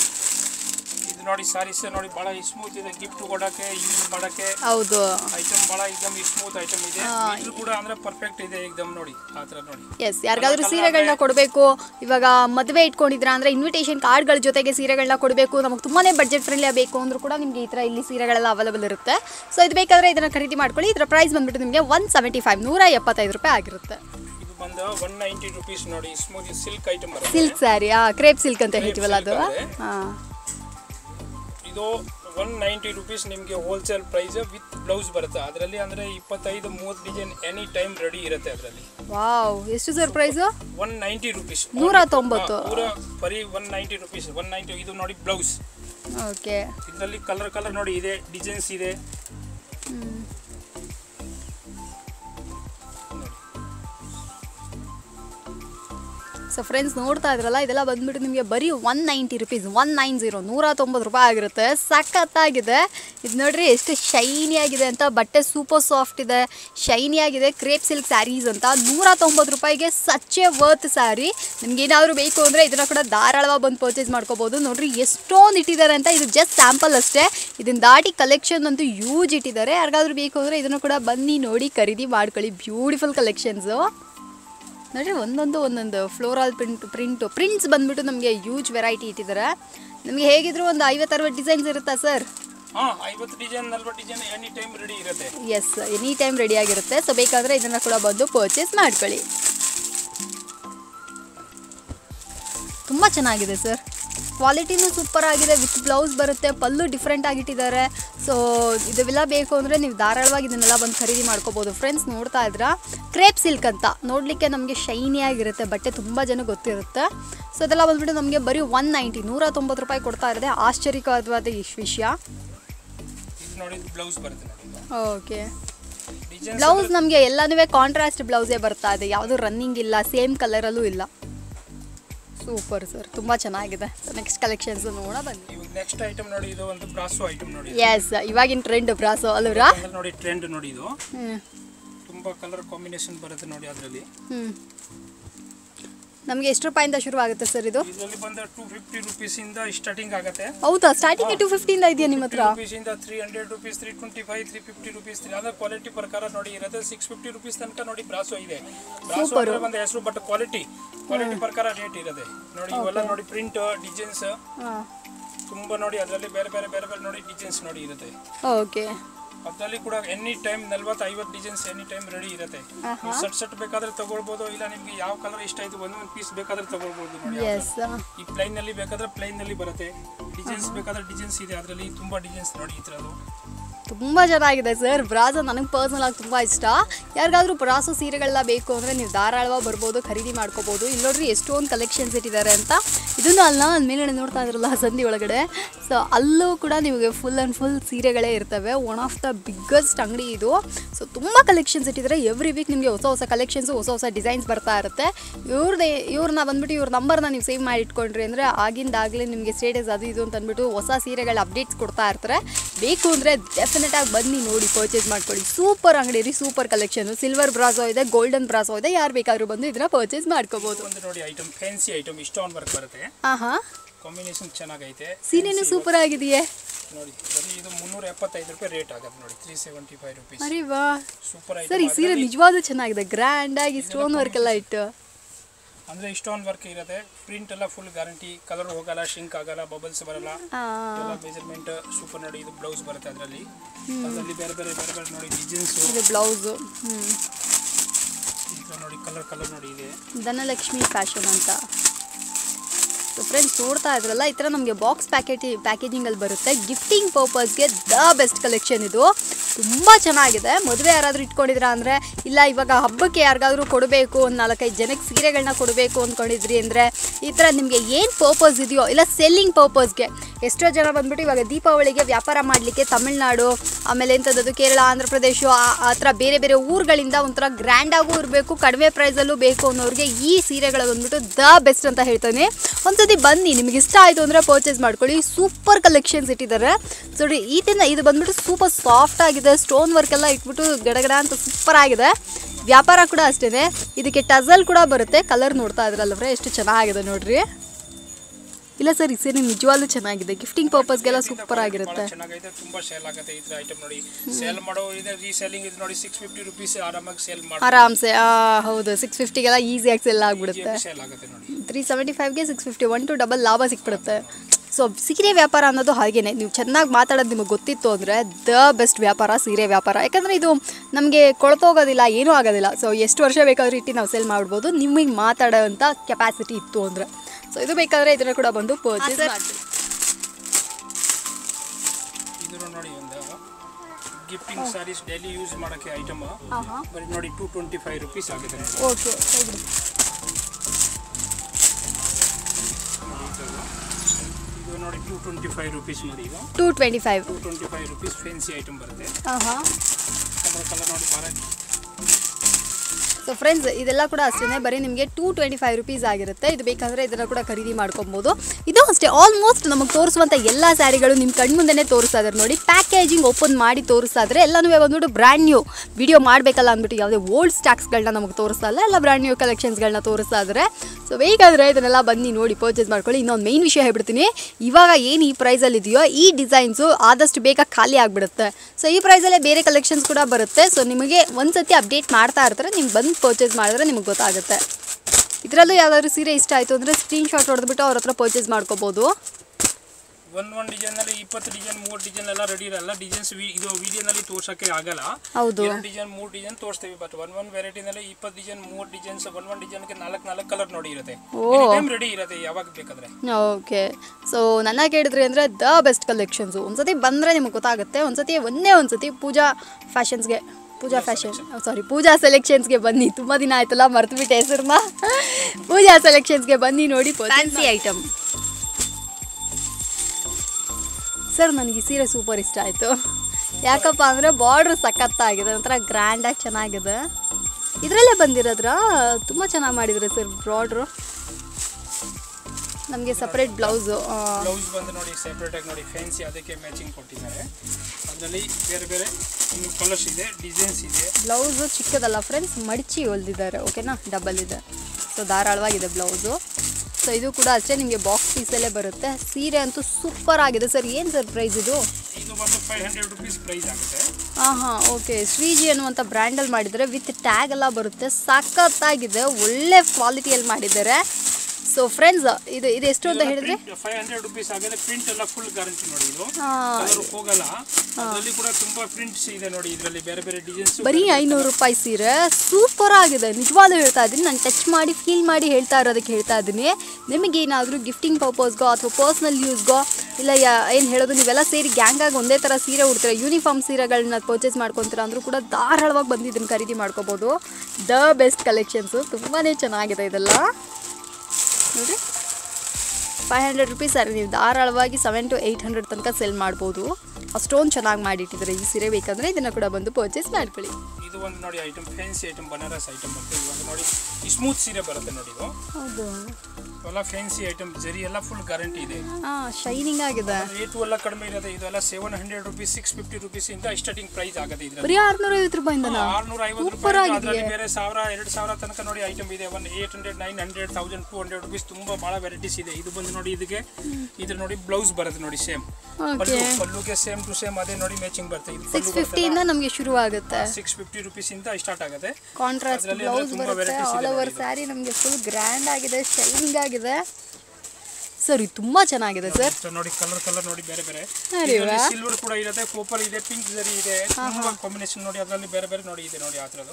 S2: ಇದು ನೋಡಿ ಸಾರೀಸ್ ನೋಡಿ ಭಾಳ ಸ್ಮೂತ್ ಇದೆ ಗಿಫ್ಟ್ ಕೊಡೋಕ್ಕೆ ಯೂಸ್ ಮಾಡೋಕ್ಕೆ
S1: ಹೌದು
S2: ಐಟಮ್ ಭಾಳ ಎಕ್ದಮ್ ಸ್ಮೂತ್ ಐಟಮ್ ಇದೆ ಇದು ಕೂಡ ಅಂದ್ರೆ ಪರ್ಫೆಕ್ಟ್ ಇದೆ ಎಕ್ದಮ್ ನೋಡಿ ಆ ಥರ ನೋಡಿ
S1: ಎಸ್ ಯಾರಿಗಾದ್ರೂ ಸೀರೆಗಳನ್ನ ಕೊಡಬೇಕು ಇವಾಗ ಮದುವೆ ಇಟ್ಕೊಂಡಿದ್ರ ಅಂದ್ರೆ ಇನ್ವಿಟೇಷನ್ ಕಾರ್ಡ್ಗಳ ಜೊತೆಗೆ ಸೀರೆಗಳನ್ನ ಕೊಡಬೇಕು ನಮಗೆ ತುಂಬಾನೇ ಬಡ್ಜೆಟ್ ಫ್ರೆಂಡ್ಲಿ ಬೇಕು ಅಂದ್ರೂ ಕೂಡ ನಿಮಗೆ ಈ ಥರ ಇಲ್ಲಿ ಸೀರೆಗಳೆಲ್ಲ ಅವೈಲೇಬಲ್ ಇರುತ್ತೆ ಸೊ ಇದು ಬೇಕಾದ್ರೆ ಇದನ್ನ ಖರೀದಿ ಮಾಡ್ಕೊಳ್ಳಿ ಇದರ ಪ್ರೈಸ್ ಬಂದ್ಬಿಟ್ಟು ನಿಮಗೆ ಒನ್ ಸೆವೆಂಟಿ ಫೈವ್ ನೂರ ಎಪ್ಪತ್ತೈದು ರೂಪಾಯಿ ಆಗಿರುತ್ತೆ
S2: ಇದು ಬಂದು ಒನ್ ನೈಂಟಿ ರುಪೀಸ್ ನೋಡಿ ಸ್ಮೂತ್ ಸಿಲ್ಕ್ ಐಟಮ್ ಬರುತ್ತೆ
S1: ಸಿಲ್ಕ್ ಸ್ಯಾರಿ ಕ್ರೇಪ್ ಸಿಲ್ಕ್ ಅಂತ ಹೇಳ್ತೀವಲ್ಲ ಅದು
S2: silk ಅದೇ.
S1: ಹಾಂ
S2: ಇದು ಒನ್ ನೈಂಟಿ ರುಪೀಸ್ ನಿಮಗೆ ಹೋಲ್ಸೇಲ್ ಪ್ರೈಸ್ ವಿತ್ ಬ್ಲೌಸ್ ಬರುತ್ತೆ ಅದರಲ್ಲಿ ಅಂದ್ರೆ ಇಪ್ಪತ್ತೈದು ಮೂವತ್ತು ಡಿಸೈನ್ ಎನಿ ಟೈಮ್ ರೆಡಿ ಇರುತ್ತೆ ಅದರಲ್ಲಿ
S1: ವಾವ್ ಎಷ್ಟು sir price
S2: one ninety rupees
S1: ನೂರ ತೊಂಬತ್ತು.
S2: ಪೂರ ಬರೀ one ninety rupees one ninety ಇದು ನೋಡಿ ಬ್ಲೌಸ್
S1: ಓಕೆ
S2: ಇದರಲ್ಲಿ ಕಲರ್ ಕಲರ್ ನೋಡಿ ಇದೆ ಡಿಸೈನ್ಸ್ ಇದೆ
S1: ಸೊ ಫ್ರೆಂಡ್ಸ್ ನೋಡ್ತಾ ಇದ್ರಲ್ಲ ಇದೆಲ್ಲ ಬಂದ್ಬಿಟ್ಟು ನಿಮಗೆ ಬರೀ one ninety rupees one nine zero ನೂರ ತೊಂಬತ್ತು ರೂಪಾಯಿ ಆಗಿರುತ್ತೆ ಸಖತ್ತಾಗಿದೆ ಇದು ನೋಡ್ರಿ ಎಷ್ಟು ಶೈನಿ ಆಗಿದೆ ಅಂತ ಬಟ್ಟೆ ಸೂಪರ್ ಸಾಫ್ಟ್ ಇದೆ ಶೈನಿ ಆಗಿದೆ ಕ್ರೇಪ್ ಸಿಲ್ಕ್ ಸ್ಯಾರೀಸ್ ಅಂತ ನೂರ ತೊಂಬತ್ತು ರೂಪಾಯಿಗೆ ಸಚ್ಚೆ ವರ್ತ್ ಸ್ಯಾರಿ ನಿಮ್ಗೆ ಏನಾದರೂ ಬೇಕು ಅಂದರೆ ಇದನ್ನ ಕೂಡ ಧಾರಾಳವಾಗಿ ಬಂದು ಪರ್ಚೇಸ್ ಮಾಡ್ಕೋಬೋದು ನೋಡ್ರಿ ಎಷ್ಟೊಂದು ಇಟ್ಟಿದ್ದಾರೆ ಅಂತ ಇದು ಜಸ್ಟ್ ಸ್ಯಾಂಪಲ್ ಅಷ್ಟೇ ಇದನ್ನ ದಾಟಿ ಕಲೆಕ್ಷನ್ ಅಂತೂ ಯೂಜ್ ಇಟ್ಟಿದ್ದಾರೆ ಯಾರಿಗಾದ್ರೂ ಬೇಕು ಅಂದರೆ ಇದನ್ನು ಕೂಡ ಬನ್ನಿ ನೋಡಿ ಖರೀದಿ ಮಾಡ್ಕೊಳ್ಳಿ ಬ್ಯೂಟಿಫುಲ್ ಕಲೆಕ್ಷನ್ಸು ನೋಡ್ರಿ ಒಂದೊಂದು ಒಂದೊಂದು ಫ್ಲೋರಲ್ ಪ್ರಿಂಟ್ ಪ್ರಿಂಟು ಪ್ರಿಂಟ್ಸ್ ಬಂದ್ಬಿಟ್ಟು ನಮಗೆ ಯೂಜ್ ವೆರೈಟಿ ಇಟ್ಟಿದ್ದಾರೆ ನಮಗೆ ಹೇಗಿದ್ರು ಒಂದು ಐವತ್ತು ಅರವತ್ತು ಡಿಸೈನ್ಸ್ ಇರುತ್ತಾ ಸರ್
S2: ಹಾ ಐವತ್ತು ಡಿಸೈನ್ ನಲ್ವತ್ತು ಡಿಸೈನ್ ಎನಿ ಟೈಮ್ ರೆಡಿ ಇರುತ್ತೆ
S1: ಎಸ್ ಎನಿ ಟೈಮ್ ರೆಡಿ ಆಗಿರುತ್ತೆ ಸೊ ಬೇಕಾದರೆ ಇದನ್ನು ಕೂಡ ಬಂದು ಪರ್ಚೇಸ್ ಮಾಡ್ಕೊಳ್ಳಿ ತುಂಬ ಚೆನ್ನಾಗಿದೆ ಸರ್ ಕ್ವಾಲಿಟಿನೂ ಸೂಪರ್ ಆಗಿದೆ ವಿತ್ ಬ್ಲೌಸ್ ಬರುತ್ತೆ ಪಲ್ಲು ಡಿಫ್ರೆಂಟ್ ಆಗಿಟ್ಟಿದ್ದಾರೆ ಸೊ ಇದೆಲ್ಲ ಬೇಕು ಅಂದರೆ ನೀವು ಧಾರಾಳವಾಗಿ ಇದನ್ನೆಲ್ಲ ಬಂದು ಖರೀದಿ ಮಾಡ್ಕೋಬೋದು ಫ್ರೆಂಡ್ಸ್ ನೋಡ್ತಾ ಇದ್ರಾ ಕ್ರೇಪ್ ಸಿಲ್ಕ್ ಅಂತ ನೋಡಲಿಕ್ಕೆ ನಮಗೆ ಶೈನಿ ಆಗಿರುತ್ತೆ ಬಟ್ಟೆ ತುಂಬ ಜನ ಗೊತ್ತಿರುತ್ತೆ ಸೊ ಇದೆಲ್ಲ ಬಂದ್ಬಿಟ್ಟು ನಮಗೆ ಬರೀ ಒನ್ ನೈಂಟಿ ನೂರ ತೊಂಬತ್ತು ರೂಪಾಯಿ ಕೊಡ್ತಾ ಇರೋದೆ ಆಶ್ಚರ್ಯಕರವಾದ ಈ ವಿಷಯ
S2: ಇದು ನೋಡಿ ಬ್ಲೌಸ್ ಬರುತ್ತೆ ನೋಡಿ
S1: ಓಕೆ
S2: ಡಿಸೈನ್
S1: ಬ್ಲೌಸ್ ನಮಗೆ ಎಲ್ಲನೂ ಕಾಂಟ್ರಾಸ್ಟ್ ಬ್ಲೌಸೇ ಬರ್ತಾ ಇದೆ ಯಾವುದು ರನ್ನಿಂಗ್ ಇಲ್ಲ ಸೇಮ್ ಕಲರಲ್ಲೂ ಇಲ್ಲ ಸೂಪರ್ ಸರ್ ತುಂಬ ಚೆನ್ನಾಗಿದೆ ಸೊ ನೆಕ್ಸ್ಟ್ ಕಲೆಕ್ಷನ್ಸ್ ನೋಡ ಬನ್ನಿ
S2: ಇವಾಗ ನೆಕ್ಸ್ಟ್ ಐಟಮ್ ನೋಡಿ ಇದು ಒಂದು ಬ್ರಾಸೋ ಐಟಮ್ ನೋಡಿ
S1: ಎಸ್ ಇವಾಗಿನ ಟ್ರೆಂಡ್ ಬ್ರಾಸೋ ಅಲ್ವರಾ
S2: ಅಂದ್ರೆ ನೋಡಿ ಟ್ರೆಂಡ್ ನೋಡಿ ಇದು
S1: ಹ್ಞೂ
S2: ತುಂಬಾ ಕಲರ್ ಕಾಂಬಿನೇಷನ್ ಬರುತ್ತೆ ನೋಡಿ ಅದರಲ್ಲಿ
S1: ಹ್ಞೂ ನಮಗೆ ಎಷ್ಟು ರೂಪಾಯಿಂದ ಶುರು ಆಗುತ್ತೆ ಸರ್ ಇದು
S2: ಇದರಲ್ಲಿ ಬಂದ ಟೂ ಫಿಫ್ಟಿ ರುಪೀಸ್ ಇಂದ ಸ್ಟಾರ್ಟಿಂಗ್ ಆಗುತ್ತೆ
S1: ಹೌದಾ ಸ್ಟಾರ್ಟಿಂಗ್ ಟು ಫಿಫ್ಟಿಯಿಂದ ಇದೆಯಾ ನಿಮ್ಮ ಹತ್ರ
S2: ರುಪೀಸ್ ಇಂದ three hundred rupees three twenty five three fifty rupees ಅದೇ ಕ್ವಾಲಿಟಿ ಪ್ರಕಾರ ನೋಡಿ ಇರುತ್ತೆ ಸಿಕ್ಸ್ ಫಿಫ್ಟಿ ರುಪೀಸ್ ತನಕ ನೋಡಿ ಬ್ರಾಸೋ ಇದೆ ಬ್ರಾಸೋ
S1: Super.
S2: ಅಂದ್ರೆ ಒಂದು ಹೆಸರು ಬಟ್ ಕ್ವಾಲಿಟಿ ಕ್ವಾಲಿಟಿ ಪ್ರಕಾರ ರೇಟ್ ಇರುತ್ತೆ ನೋಡಿ ಇವೆಲ್ಲ ನೋಡಿ ಪ್ರಿಂಟ್ ಡಿಸೈನ್ಸ್
S1: ಹಾಂ
S2: ತುಂಬಾ ನೋಡಿ ಅದರಲ್ಲಿ ಬೇರೆ ಬೇರೆ ಬೇರೆ ಬೇರೆ ನೋಡಿ ಡಿಸೈನ್ಸ್ ನೋಡಿ ಇರುತ್ತೆ
S1: ಓಕೆ
S2: ಅದರಲ್ಲಿ ಕೂಡ ಎನಿ ಟೈಮ್ ನಲ್ವತ್ತು ಐವತ್ತು ಡಿಸೈನ್ಸ್ ಎನಿ ಟೈಮ್ ರೆಡಿ ಇರುತ್ತೆ ನೀವು ಸೆಟ್ ಸೆಟ್ ಬೇಕಾದ್ರೆ ತಗೊಳ್ಬೋದು ಇಲ್ಲ ನಿಮ್ಗೆ ಯಾವ ಕಲರ್ ಇಷ್ಟ ಆಯ್ತು ಒಂದೊಂದು ಪೀಸ್ ಬೇಕಾದ್ರೆ ತಗೊಳ್ಬೋದು ನೋಡಿ
S1: ಎಸ್
S2: ಈ ಪ್ಲೈನ್ ನಲ್ಲಿ ಬೇಕಾದ್ರೆ ಪ್ಲೈನ್ ನಲ್ಲಿ ಬರುತ್ತೆ ಡಿಸೈನ್ಸ್ ಬೇಕಾದ್ರೆ ಡಿಸೈನ್ಸ್ ಇದೆ ಅದರಲ್ಲಿ ತುಂಬಾ ಡಿಸೈನ್ಸ್ ನೋಡಿ ಈ ಥರದ್ದು
S1: ತುಂಬ ಚೆನ್ನಾಗಿದೆ ಸರ್ ಬ್ರಾಸೋ ನನಗೆ ಪರ್ಸನಲ್ ಆಗಿ ತುಂಬ ಇಷ್ಟ ಯಾರಿಗಾದ್ರೂ ಬ್ರಾಸೋ ಸೀರೆಗಳನ್ನ ಬೇಕು ಅಂದರೆ ನೀವು ಧಾರಾಳವಾಗಿ ಬರ್ಬೋದು ಖರೀದಿ ಮಾಡ್ಕೋಬೋದು ಇಲ್ಲಿ ನೋಡ್ರಿ ಎಷ್ಟೊಂದು ಕಲೆಕ್ಷನ್ಸ್ ಇಟ್ಟಿದ್ದಾರೆ ಅಂತ ಇದನ್ನು ಅಲ್ಲ ಅಲ್ಲಿ ಮೇಲ್ಗಡೆ ನೋಡ್ತಾ ಇದ್ರಲ್ಲ ಸಂಧಿ ಒಳಗಡೆ ಸೊ ಅಲ್ಲೂ ಕೂಡ ನಿಮಗೆ ಫುಲ್ ಆ್ಯಂಡ್ ಫುಲ್ ಸೀರೆಗಳೇ ಇರ್ತವೆ ಒನ್ ಆಫ್ ದ ಬಿಗ್ಗೆಸ್ಟ್ ಅಂಗಡಿ ಇದು ಸೊ ತುಂಬ ಕಲೆಕ್ಷನ್ಸ್ ಇಟ್ಟಿದ್ದಾರೆ ಎವ್ರಿ ವೀಕ್ ನಿಮಗೆ ಹೊಸ ಹೊಸ ಕಲೆಕ್ಷನ್ಸು ಹೊಸ ಹೊಸ ಡಿಸೈನ್ಸ್ ಬರ್ತಾ ಇರುತ್ತೆ ಇವ್ರದ್ದೇ ಇವ್ರನ್ನ ಬಂದ್ಬಿಟ್ಟು ಇವ್ರ ನಂಬರ್ನ ನೀವು ಸೇವ್ ಮಾಡಿ ಇಟ್ಕೊಂಡ್ರಿ ಅಂದರೆ ಆಗಿಂದಾಗಲೇ ನಿಮಗೆ ಸ್ಟೇಟಸ್ ಅದು ಇದು ಅಂತ ಅಂದ್ಬಿಟ್ಟು ಹೊಸ ಸೀರೆಗಳ ಅಪ್ಡೇಟ್ಸ್ ಕೊಡ್ತಾ ಇರ್ತಾರೆ ಬೇಕು ಅಂದರೆ ಡೆಫಿನೆಟ್ ಆಗಿ ಬನ್ನಿ ನೋಡಿ ಪರ್ಚೇಸ್ ಮಾಡ್ಕೊಳ್ಳಿ ಸೂಪರ್ ಅಂಗಡಿ ರೀ ಸೂಪರ್ ಕಲೆಕ್ಷನ್ ಸಿಲ್ವರ್ ಬ್ರಾಸೋ ಇದೆ ಗೋಲ್ಡನ್ ಬ್ರಾಸೋ ಇದೆ ಯಾರು ಬೇಕಾದ್ರೂ ಬಂದು ಇದನ್ನ ಪರ್ಚೇಸ್ ಮಾಡ್ಕೋಬಹುದು
S2: ಒಂದು ನೋಡಿ item fancy item stone work ಬರುತ್ತೆ
S1: ಹಾ ಹಾ
S2: ಕಾಂಬಿನೇಷನ್ ಚೆನ್ನಾಗೈತೆ
S1: ಸೀರೆನೂ ಸೂಪರ್ ಆಗಿದೆಯೇ
S2: ನೋಡಿ ಬರೀ ಇದು ಮುನ್ನೂರ ಎಪ್ಪತ್ತೈದು ರೂಪಾಯಿ ರೇಟ್ ಆಗುತ್ತೆ ನೋಡಿ ತ್ರೀ ಸೆವೆಂಟಿ ಫೈವ್ ರುಪೀಸ್
S1: ಅರೆ ವಾ
S2: ಸೂಪರ್
S1: ಸರ್ ಈ
S2: ಐಟಮ್
S1: ಸೀರೆ ನಿಜವಾದ ಚೆನ್ನಾಗಿದೆ ಗ್ರ್ಯಾಂಡ್ ಆಗಿ ಸ್ಟೋನ್ ವರ್ಕ್ ಎಲ್ಲ ಇಟ್ಟು
S2: ಅಂದ್ರೆ ಸ್ಟೋನ್ ವರ್ಕ್ ಇರುತ್ತೆ ಪ್ರಿಂಟ್ ಎಲ್ಲ ಫುಲ್ ಗ್ಯಾರಂಟಿ ಕಲರ್ ಹೋಗಲ್ಲ ಶಿಂಕ್ ಆಗಲ್ಲ ಬಬಲ್ಸ್ ಬರಲ್ಲ
S1: ಆ,
S2: ಎಲ್ಲ ಮೆಜರ್ಮೆಂಟ್ ಸೂಪರ್ ನೋಡಿ ಇದು ಬ್ಲೌಸ್ ಬರುತ್ತೆ ಅದರಲ್ಲಿ ಅದರಲ್ಲಿ ಬೇರೆ ಬೇರೆ ಬೇರೆ ಬೇರೆ ನೋಡಿ ಡಿಸೈನ್ಸ್
S1: ಇದು ಬ್ಲೌಸು ಹ್ಞೂ
S2: ನೋಡಿ ಕಲರ್ ಕಲರ್ ನೋಡಿ ಇದೆ
S1: ಧನಲಕ್ಷ್ಮಿ ಫ್ಯಾಷನ್ ಅಂತ ಸೊ ಫ್ರೆಂಡ್ಸ್ ನೋಡ್ತಾ ಇದ್ರಲ್ಲ ಈ ಥರ ನಮಗೆ ಬಾಕ್ಸ್ ಪ್ಯಾಕೆಟಿ ಪ್ಯಾಕೇಜಿಂಗಲ್ಲಿ ಬರುತ್ತೆ ಗಿಫ್ಟಿಂಗ್ ಪರ್ಪಸ್ಗೆ ದ ಬೆಸ್ಟ್ ಕಲೆಕ್ಷನ್ ಇದು ತುಂಬ ಚೆನ್ನಾಗಿದೆ ಮದುವೆ ಯಾರಾದರೂ ಇಟ್ಕೊಂಡಿದ್ರ ಅಂದರೆ ಇಲ್ಲ ಇವಾಗ ಹಬ್ಬಕ್ಕೆ ಯಾರಿಗಾದ್ರೂ ಕೊಡಬೇಕು ಒಂದು ನಾಲ್ಕೈದು ಜನಕ್ಕೆ ಸೀರೆಗಳನ್ನ ಕೊಡಬೇಕು ಅಂದ್ಕೊಂಡಿದ್ರಿ ಅಂದರೆ ಈ ಥರ ನಿಮಗೆ ಏನು ಪರ್ಪಸ್ ಇದೆಯೋ ಇಲ್ಲ ಸೆಲ್ಲಿಂಗ್ ಪರ್ಪಸ್ಗೆ ಎಷ್ಟೋ ಜನ ಬಂದ್ಬಿಟ್ಟು ಇವಾಗ ದೀಪಾವಳಿಗೆ ವ್ಯಾಪಾರ ಮಾಡಲಿಕ್ಕೆ ತಮಿಳ್ನಾಡು ಆಮೇಲೆ ಎಂಥದ್ದು ಕೇರಳ ಆಂಧ್ರ ಪ್ರದೇಶ ಆ- ಆ ಥರ ಬೇರೆ ಬೇರೆ ಊರುಗಳಿಂದ ಒಂಥರ ಗ್ರ್ಯಾಂಡಾಗೂ ಇರಬೇಕು ಕಡಿಮೆ ಪ್ರೈಸಲ್ಲೂ ಬೇಕು ಅನ್ನೋರಿಗೆ ಈ ಸೀರೆಗಳು ಬಂದ್ಬಿಟ್ಟು ದ ಬೆಸ್ಟ್ ಅಂತ ಹೇಳ್ತಾನೆ ಒಂದ್ಸತಿ ಬನ್ನಿ ನಿಮಗೆ ಇಷ್ಟ ಆಯಿತು ಅಂದರೆ ಪರ್ಚೇಸ್ ಮಾಡ್ಕೊಳ್ಳಿ ಸೂಪರ್ ಕಲೆಕ್ಷನ್ಸ್ ಇಟ್ಟಿದ್ದಾರೆ ಸೊ ನೋಡಿ ಈ ತಿನ್ನ ಇದು ಬಂದ್ಬಿಟ್ಟು ಸೂಪರ್ ಸಾಫ್ಟ್ ಆಗಿದೆ ಸ್ಟೋನ್ ವರ್ಕ್ ಎಲ್ಲ ಇಟ್ಬಿಟ್ಟು ಗಡಗಡ ಅಂತ ಸೂಪರ್ ಆಗಿದೆ ವ್ಯಾಪಾರ ಕೂಡ ಅಷ್ಟೇ ಇದಕ್ಕೆ ಟಜಲ್ ಕೂಡ ಬರುತ್ತೆ ಕಲರ್ ನೋಡ್ತಾ ಇದ್ರಲ್ವ್ರೆ ಎಷ್ಟು ಚೆನ್ನಾಗಿದೆ ನೋಡ್ರಿ ಇಲ್ಲ ಸರ್ ಈ ಸೀರೆ ನಿಜವಾಗ್ಲೂ ಚೆನ್ನಾಗಿದೆ ಗಿಫ್ಟಿಂಗ್ ಪರ್ಪಸ್ಗೆಲ್ಲ ಸೂಪರ್ ಆಗಿರುತ್ತೆ
S2: ಬಹಳ ಚೆನ್ನಾಗೈತೆ ತುಂಬಾ ಸೇಲ್ ಆಗುತ್ತೆ ಈ ತರ ಐಟಮ್ ನೋಡಿ ಸೇಲ್ ಮಾಡೋ ಇದೆ ರೀಸೆಲ್ಲಿಂಗ್ ಇದು ನೋಡಿ ಸಿಕ್ಸ್ ಫಿಫ್ಟಿ ರುಪೀಸ್ ಆರಾಮಾಗಿ ಸೇಲ್ ಮಾಡಿ
S1: ಆರಾಮ್ಸೆ ಆ, ಹೌದು ಸಿಕ್ಸ್ ಫಿಫ್ಟಿಗೆಲ್ಲ ಈಸಿಯಾಗಿ ಸೆಲ್ ಆಗಿಬಿಡುತ್ತೆ
S2: ಸೇಲ್ ಆಗುತ್ತೆ ನೋಡಿ
S1: ತ್ರೀ ಸೆವೆಂಟಿ ಫೈವ್ಗೆ six fifty one to double ಲಾಭ ಸಿಕ್ಬಿಡುತ್ತೆ ಸೊ ಸೀರೆ ವ್ಯಾಪಾರ ಅನ್ನೋದು ಹಾಗೇನೆ ನೀವು ಚೆನ್ನಾಗಿ ಮಾತಾಡೋದು ನಿಮಗೆ ಗೊತ್ತಿತ್ತು ಅಂದರೆ ದ ಬೆಸ್ಟ್ ವ್ಯಾಪಾರ ಸೀರೆ ವ್ಯಾಪಾರ ಯಾಕಂದರೆ ಇದು ನಮಗೆ ಕೊಳ್ತೋಗೋದಿಲ್ಲ ಏನೂ ಆಗೋದಿಲ್ಲ ಸೊ ಎಷ್ಟು ವರ್ಷ ಬೇಕಾದ್ರೂ ಇಟ್ಟು ನಾವು ಸೇಲ್ ಮಾಡ್ಬೋದು ನಿಮಗೆ ಮಾತಾಡೋವಂಥ ಕೆಪಾಸಿಟಿ ಇತ್ತು ಅಂದರೆ ಸೊ ಇದು ಬೇಕಾದರೆ ಇದನ್ನು ಕೂಡ ಬಂದು ಪರ್ಚೇಸ್ ಮಾಡ್ತೀವಿ
S2: ಇದು ನೋಡಿ ಒಂದು ಗಿಫ್ಟಿಂಗ್ ಸಾರೀಸ್ ಡೈಲಿ ಯೂಸ್ ಮಾಡೋಕ್ಕೆ ಐಟಮ್
S1: ಹಾಂ ಹಾಂ
S2: ಬರೀ ನೋಡಿ ಟೂ ಟ್ವೆಂಟಿ ಫೈವ್ ರುಪೀಸ್ ಆಗುತ್ತೆ ನೋಡಿ
S1: ಓಕೆ
S2: ಇದು ನೋಡಿ ಟೂ ಟ್ವೆಂಟಿ ಫೈವ್ ರುಪೀಸ್ ನೋಡಿ ಇದು
S1: two twenty five
S2: two twenty five rupees fancy item ಬರುತ್ತೆ
S1: ಹಾಂ ಹಾಂ
S2: ಕಲರ್ ಕಲರ್ ನೋಡಿ ಭಾಳ
S1: ಸೊ ಫ್ರೆಂಡ್ಸ್ ಇದೆಲ್ಲ ಕೂಡ ಅಷ್ಟೇ ಬರೀ ನಿಮಗೆ ಟೂ ಟ್ವೆಂಟಿ ಫೈವ್ ರುಪೀಸ್ ಆಗಿರುತ್ತೆ ಇದು ಬೇಕಾದರೆ ಇದನ್ನು ಕೂಡ ಖರೀದಿ ಮಾಡ್ಕೊಬೋದು ಇದು ಅಷ್ಟೇ ಆಲ್ಮೋಸ್ಟ್ ನಮಗೆ ತೋರಿಸುವಂಥ ಎಲ್ಲ ಸ್ಯಾರಿಗಳು ನಿಮ್ಮ ಕಣ್ಮುಂದೆನೇ ತೋರಿಸ್ತಾ ಇದ್ದಾರೆ ನೋಡಿ ಪ್ಯಾಕೇಜಿಂಗ್ ಓಪನ್ ಮಾಡಿ ತೋರಿಸ್ತಾ ಇದ್ದಾರೆ ಎಲ್ಲನೂ ಬಂದ್ಬಿಟ್ಟು ಬ್ರ್ಯಾಂಡ್ ನ್ಯೂ ವಿಡಿಯೋ ಮಾಡಬೇಕಲ್ಲ ಅಂದ್ಬಿಟ್ಟು ಯಾವುದೇ ಓಲ್ಡ್ ಸ್ಟಾಕ್ಸ್ಗಳನ್ನ ನಮಗೆ ತೋರಿಸ್ತಾ ಇಲ್ಲ ಎಲ್ಲ ಬ್ರ್ಯಾಂಡ್ ನ್ಯೂ ಕಲೆಕ್ಷನ್ಸ್ಗಳನ್ನ ತೋರಿಸ್ತಾ ಇದ್ದಾರೆ ಸೊ ಬೇಕಾದರೆ ಇದನ್ನೆಲ್ಲ ಬನ್ನಿ ನೋಡಿ ಪರ್ಚೇಸ್ ಮಾಡ್ಕೊಳ್ಳಿ ಇನ್ನೊಂದು ಮೈನ್ ವಿಷಯ ಹೇಳ್ಬಿಡ್ತೀನಿ ಇವಾಗ ಏನು ಈ ಪ್ರೈಸಲ್ಲಿ ಇದೆಯೋ ಈ ಡಿಸೈನ್ಸು ಆದಷ್ಟು ಬೇಗ ಖಾಲಿ ಆಗಿಬಿಡುತ್ತೆ ಸೊ ಈ ಪ್ರೈಸಲ್ಲೇ ಬೇರೆ ಕಲೆಕ್ಷನ್ಸ್ ಕೂಡ ಬರುತ್ತೆ ಸೊ ನಿಮಗೆ ಒಂದ್ಸತಿ ಅಪ್ಡೇಟ್ ಮಾಡ್ತಾ ಇರ್ತಾರೆ ನಿಮ್ಗೆ ಬಂದು ಪರ್ಚೇಸ್ ಮಾಡಿದ್ರೆ ನಿಮಗೆ ಗೊತ್ತಾಗುತ್ತೆ ಇದರಲ್ಲೂ ಯಾವ್ದಾದ್ರು ಸೀರೆ ಇಷ್ಟ ಆಯಿತು ಅಂದರೆ ಸ್ಕ್ರೀನ್ಶಾಟ್ ಹೊಡೆದ್ಬಿಟ್ಟು ಅವ್ರ ಹತ್ರ ಪರ್ಚೇಸ್ ಮಾಡ್ಕೋಬೋದು
S2: ಒಂದ್ ಒಂದ್ ಡಿಸೈನ್ ಅಲ್ಲಿ ಇಪ್ಪತ್ತು ಡಿಸೈನ್ ಮೂವತ್ತು ಡಿಸೈನ್ ಎಲ್ಲ ರೆಡಿ ಇರಲ್ಲ ಡಿಸೈನ್ಸ್ ಇದು ವಿಡಿಯೋನಲ್ಲಿ ತೋರ್ಸಕ್ಕೆ ಆಗಲ್ಲ
S1: ಹೌದು
S2: ಎರಡು ಡಿಸೈನ್ ಮೂರು ಡಿಸೈನ್ ತೋರಿಸ್ತೀವಿ ಬಟ್ ಒನ್ ಒನ್ ವೆರೈಟಿನಲ್ಲಿ ಇಪ್ಪತ್ತು ಡಿಸೈನ್ ಮೂವತ್ತು ಡಿಸೈನ್ಸ್ ಒನ್ ಒನ್ ಡಿಸೈನ್ಗೆ ನಾಲ್ಕು ನಾಲ್ಕು ಕಲರ್ ನೋಡಿ ಇರುತ್ತೆ ಟೈಮ್ ರೆಡಿ ಇರುತ್ತೆ ಯಾವಾಗ ಬೇಕಾದ್ರೆ
S1: ಓಕೆ ಸೊ ನನ್ನ ಕೇಳಿದ್ರಿ ಅಂದರೆ ದ ಬೆಸ್ಟ್ ಕಲೆಕ್ಷನ್ಸು ಒಂದ್ಸತಿ ಬಂದರೆ ನಿಮಗೆ ಗೊತ್ತಾಗುತ್ತೆ ಒಂದ್ಸತಿ ಒಂದೇ ಒಂದ್ಸತಿ ಪೂಜಾ ಫ್ಯಾಷನ್ಸ್ಗೆ ಪೂಜಾ ಫ್ಯಾಷನ್ ಸಾರಿ ಪೂಜಾ ಸೆಲೆಕ್ಷನ್ಸ್ಗೆ ಬನ್ನಿ ತುಂಬ ದಿನ ಆಯ್ತಲ್ಲ ಮರ್ತುಬಿಟ್ಟೆ ಹೆಸರನ್ನ ಪೂಜಾ ಸೆಲೆಕ್ಷನ್ಸ್ಗೆ ಬನ್ನಿ ನೋಡಿ ಫ್ಯಾನ್ಸಿ ಐಟಮ್ ಸರ್ ನನಗೆ ಈ ಸೀರೆ ಸೂಪರ್ ಇಷ್ಟ ಆಯಿತು ಯಾಕಪ್ಪ ಅಂದರೆ ಬಾರ್ಡ್ರ್ ಸಖತ್ತಾಗಿದೆ ಒಂಥರ ಗ್ರ್ಯಾಂಡಾಗಿ ಚೆನ್ನಾಗಿದೆ ಇದರಲ್ಲೇ ಬಂದಿರೋದ್ರ ತುಂಬ ಚೆನ್ನಾಗಿ ಮಾಡಿದ್ದಾರೆ ಸರ್ ಬಾರ್ಡ್ರು ನಮಗೆ ಸಪ್ರೇಟ್ ಬ್ಲೌಸು
S2: ಬ್ಲೌಸ್ ಬಂದು ನೋಡಿ ಸೆಪರೇಟ್ ಆಗಿ ನೋಡಿ ಫ್ಯಾನ್ಸಿ ಅದಕ್ಕೆ ಮ್ಯಾಚಿಂಗ್ ಕೊಟ್ಟಿದ್ದಾರೆ ಅದರಲ್ಲಿ ಬೇರೆ ಬೇರೆ ಇನ್ನು ಕಲರ್ಸ್ ಇದೆ ಡಿಸೈನ್ಸ್ ಇದೆ
S1: ಬ್ಲೌಸು ಚಿಕ್ಕದಲ್ಲ ಫ್ರೆಂಡ್ಸ್ ಮಡಿಚಿ ಹೊಲ್ದಿದ್ದಾರೆ ಓಕೆನಾ ಡಬಲ್ ಇದೆ ಸೊ ಧಾರಾಳವಾಗಿದೆ ಬ್ಲೌಸು ಸೊ ಇದು ಕೂಡ ಅಷ್ಟೇ ನಿಮಗೆ ಬಾಕ್ಸ್ ಪೀಸಲ್ಲೇ ಬರುತ್ತೆ ಸೀರೆ ಅಂತೂ ಸೂಪರ್ ಆಗಿದೆ ಸರ್ ಏನು ಸರ್ ಪ್ರೈಸ್ ಇದು
S2: ಇದು ಬಂದು ಫೈವ್ ಹಂಡ್ರೆಡ್ ರುಪೀಸ್ ಪ್ರೈಸ್ ಆಗುತ್ತೆ
S1: ಹಾಂ ಹಾಂ ಓಕೆ ಶ್ರೀಜಿ ಅನ್ನುವಂಥ ಬ್ರ್ಯಾಂಡಲ್ಲಿ ಮಾಡಿದ್ದಾರೆ ವಿತ್ ಟ್ಯಾಗ್ ಎಲ್ಲ ಬರುತ್ತೆ ಸಖತ್ತಾಗಿದೆ ಒಳ್ಳೆ ಕ್ವಾಲಿಟಿಯಲ್ಲಿ ಮಾಡಿದ್ದಾರೆ ಸೊ ಫ್ರೆಂಡ್ಸ್ ಇದು ಇದು ಎಷ್ಟು ಅಂತ ಹೇಳಿದ್ರೆ
S2: ಫೈವ್ ಹಂಡ್ರೆಡ್ ರುಪೀಸ್ ಆಗಿದೆ ಪ್ರಿಂಟ್ ಎಲ್ಲ ಫುಲ್ ಗ್ಯಾರಂಟಿ ನೋಡಿ ಇದು
S1: ಹಾಂ
S2: ಕಲರ್ ಹೋಗಲ್ಲ ಅದರಲ್ಲಿ ಕೂಡ ತುಂಬಾ ಪ್ರಿಂಟ್ಸ್ ಇದೆ ನೋಡಿ ಇದರಲ್ಲಿ ಬೇರೆ ಬೇರೆ ಡಿಸೈನ್ಸ್
S1: ಬರೀ ಐನೂರು ರೂಪಾಯಿ ಸೀರೆ ಸೂಪರ್ ಆಗಿದೆ ನಿಜವಾಗ್ಲೂ ಹೇಳ್ತಾ ಇದ್ದೀನಿ ನಾನು ಟಚ್ ಮಾಡಿ ಫೀಲ್ ಮಾಡಿ ಹೇಳ್ತಾ ಇರೋದಕ್ಕೆ ಹೇಳ್ತಾ ಇದ್ದೀನಿ ನಿಮಗೇನಾದರೂ ಗಿಫ್ಟಿಂಗ್ ಪರ್ಪಸ್ಗೋ ಅಥವಾ ಪರ್ಸ್ನಲ್ ಯೂಸ್ಗೋ ಇಲ್ಲ ಏನು ಹೇಳೋದು ನೀವೆಲ್ಲ ಸೇರಿ ಗ್ಯಾಂಗಾಗಿ ಒಂದೇ ಥರ ಸೀರೆ ಉಡ್ತೀರ ಯೂನಿಫಾರ್ಮ್ ಸೀರೆಗಳನ್ನ ಪರ್ಚೇಸ್ ಮಾಡ್ಕೊತೀರ ಅಂದರೂ ಕೂಡ ಧಾರಾಳವಾಗಿ ಬಂದು ಇದನ್ನು ಖರೀದಿ ಮಾಡ್ಕೋಬೋದು ದ ಬೆಸ್ಟ್ ಕಲೆಕ್ಷನ್ಸು ತುಂಬಾ ಚೆನ್ನಾಗಿದೆ ಇದೆಲ್ಲ ನೋಡಿ ಫೈವ್ ಹಂಡ್ರೆಡ್ ರುಪೀಸ್ ಸರಿ ನೀವು ಧಾರಾಳವಾಗಿ ಸೆವೆನ್ ಟು ಏಯ್ಟ್ ಹಂಡ್ರೆಡ್ ತನಕ ಸೆಲ್ ಮಾಡ್ಬೋದು ಅಷ್ಟೊಂದು ಚೆನ್ನಾಗಿ ಮಾಡಿಟ್ಟಿದ್ದಾರೆ ಈ ಸೀರೆ ಬೇಕಂದರೆ ಇದನ್ನು ಕೂಡ ಬಂದು ಪರ್ಚೇಸ್ ಮಾಡ್ಕೊಳ್ಳಿ
S2: ಇದು ಒಂದು ನೋಡಿ item fancy item Banaras item ಬರುತ್ತೆ ಇವಾಗ ನೋಡಿ ಈ ಸ್ಮೂತ್ ಸೀರೆ ಬರುತ್ತೆ ನೋಡಿ ಇದು
S1: ಹೌದು
S2: ಎಲ್ಲ ಫ್ಯಾನ್ಸಿ ಐಟಮ್ ಜರಿ ಎಲ್ಲ ಫುಲ್ ಗ್ಯಾರಂಟಿ ಇದೆ
S1: ಹಾಂ ಶೈನಿಂಗ್ ಆಗಿದೆ
S2: ರೇಟು ಎಲ್ಲ ಕಡಿಮೆ ಇರುತ್ತೆ ಇದೆಲ್ಲ seven hundred rupees six fifty rupees ಇಂದ ಸ್ಟಾರ್ಟಿಂಗ್ ಪ್ರೈಸ್ ಆಗುತ್ತೆ ಇದ್ರಲ್ಲಿ
S1: ಬರೀ ಆರ್ನೂರ ಐವತ್ತು ರೂಪಾಯಿಂದನಾ
S2: ಆರ್ನೂರ ಐವತ್ತು
S1: Super
S2: ರೂಪಾಯಿ
S1: ಆಗಿದೆ.
S2: ಅದರಲ್ಲಿ ಬೇರೆ ಸಾವಿರ ಎರಡು ಸಾವಿರ ತನಕ ನೋಡಿ ಐಟಮ್ ಇದೆ one eight hundred nine hundred thousand two hundred rupees ತುಂಬಾ ಬಹಳ ವೆರೈಟೀಸ್ ಇದೆ ಇದು ಬಂದು ನೋಡಿ ಇದಕ್ಕೆ ಇದ್ರ ನೋಡಿ ಬ್ಲೌಸ್ ಬರುತ್ತೆ ನೋಡಿ ಸೇಮ್ ಪಲ್ಲು ಪಲ್ಲುಗೆ ಸೇಮ್ ಟು ಸೇಮ್ ಅದೇ ನೋಡಿ ಮ್ಯಾಚಿಂಗ್ ಬರುತ್ತೆ ಇದು
S1: ಸಿಕ್ಸ್
S2: ಪಲ್ಲು
S1: ಫಿಫ್ಟಿಯಿಂದ ನಮಗೆ ಶುರು ಆಗುತ್ತೆ
S2: ಸಿಕ್ಸ್ ಫಿಫ್ಟಿ ರುಪೀಸ್ ಇಂದ ಸ್ಟಾರ್ಟ್ ಆಗುತ್ತೆ
S1: ಕಾಂಟ್ರಾಸ್ಟ್
S2: ಅದ್ರಲ್ಲಿ
S1: ಬ್ಲೌಸ್
S2: ತುಂಬಾ
S1: ಬರುತ್ತೆ
S2: varieties ಇದೆ
S1: ಆಲ್ ಓವರ್
S2: ನೋಡಿ
S1: ಸ್ಯಾರಿ ನಮಗೆ ಫುಲ್ ಗ್ರ್ಯಾಂಡ್ ಆಗಿದೆ ಶೈನಿಂಗ್ ಆಗಿದೆ ಸರ್ ಇದು ತುಂಬ ಚೆನ್ನಾಗಿದೆ ಸರ್
S2: ಸೊ ನೋಡಿ ಕಲರ್ ಕಲರ್ ನೋಡಿ ಬೇರೆ ಬೇರೆ
S1: ಅರೆ ವಾ.
S2: ಸಿಲ್ವರ್ ಕೂಡ ಇರುತ್ತೆ ಕೋಪರ್ ಇದೆ ಪಿಂಕ್ ಜರಿ ಇದೆ ತುಂಬಾ ಕಾಂಬಿನೇಷನ್ ನೋಡಿ ಅದರಲ್ಲಿ ಬೇರೆ ಬೇರೆ ನೋಡಿ ಇದೆ ನೋಡಿ ಆ ಥರದ್ದು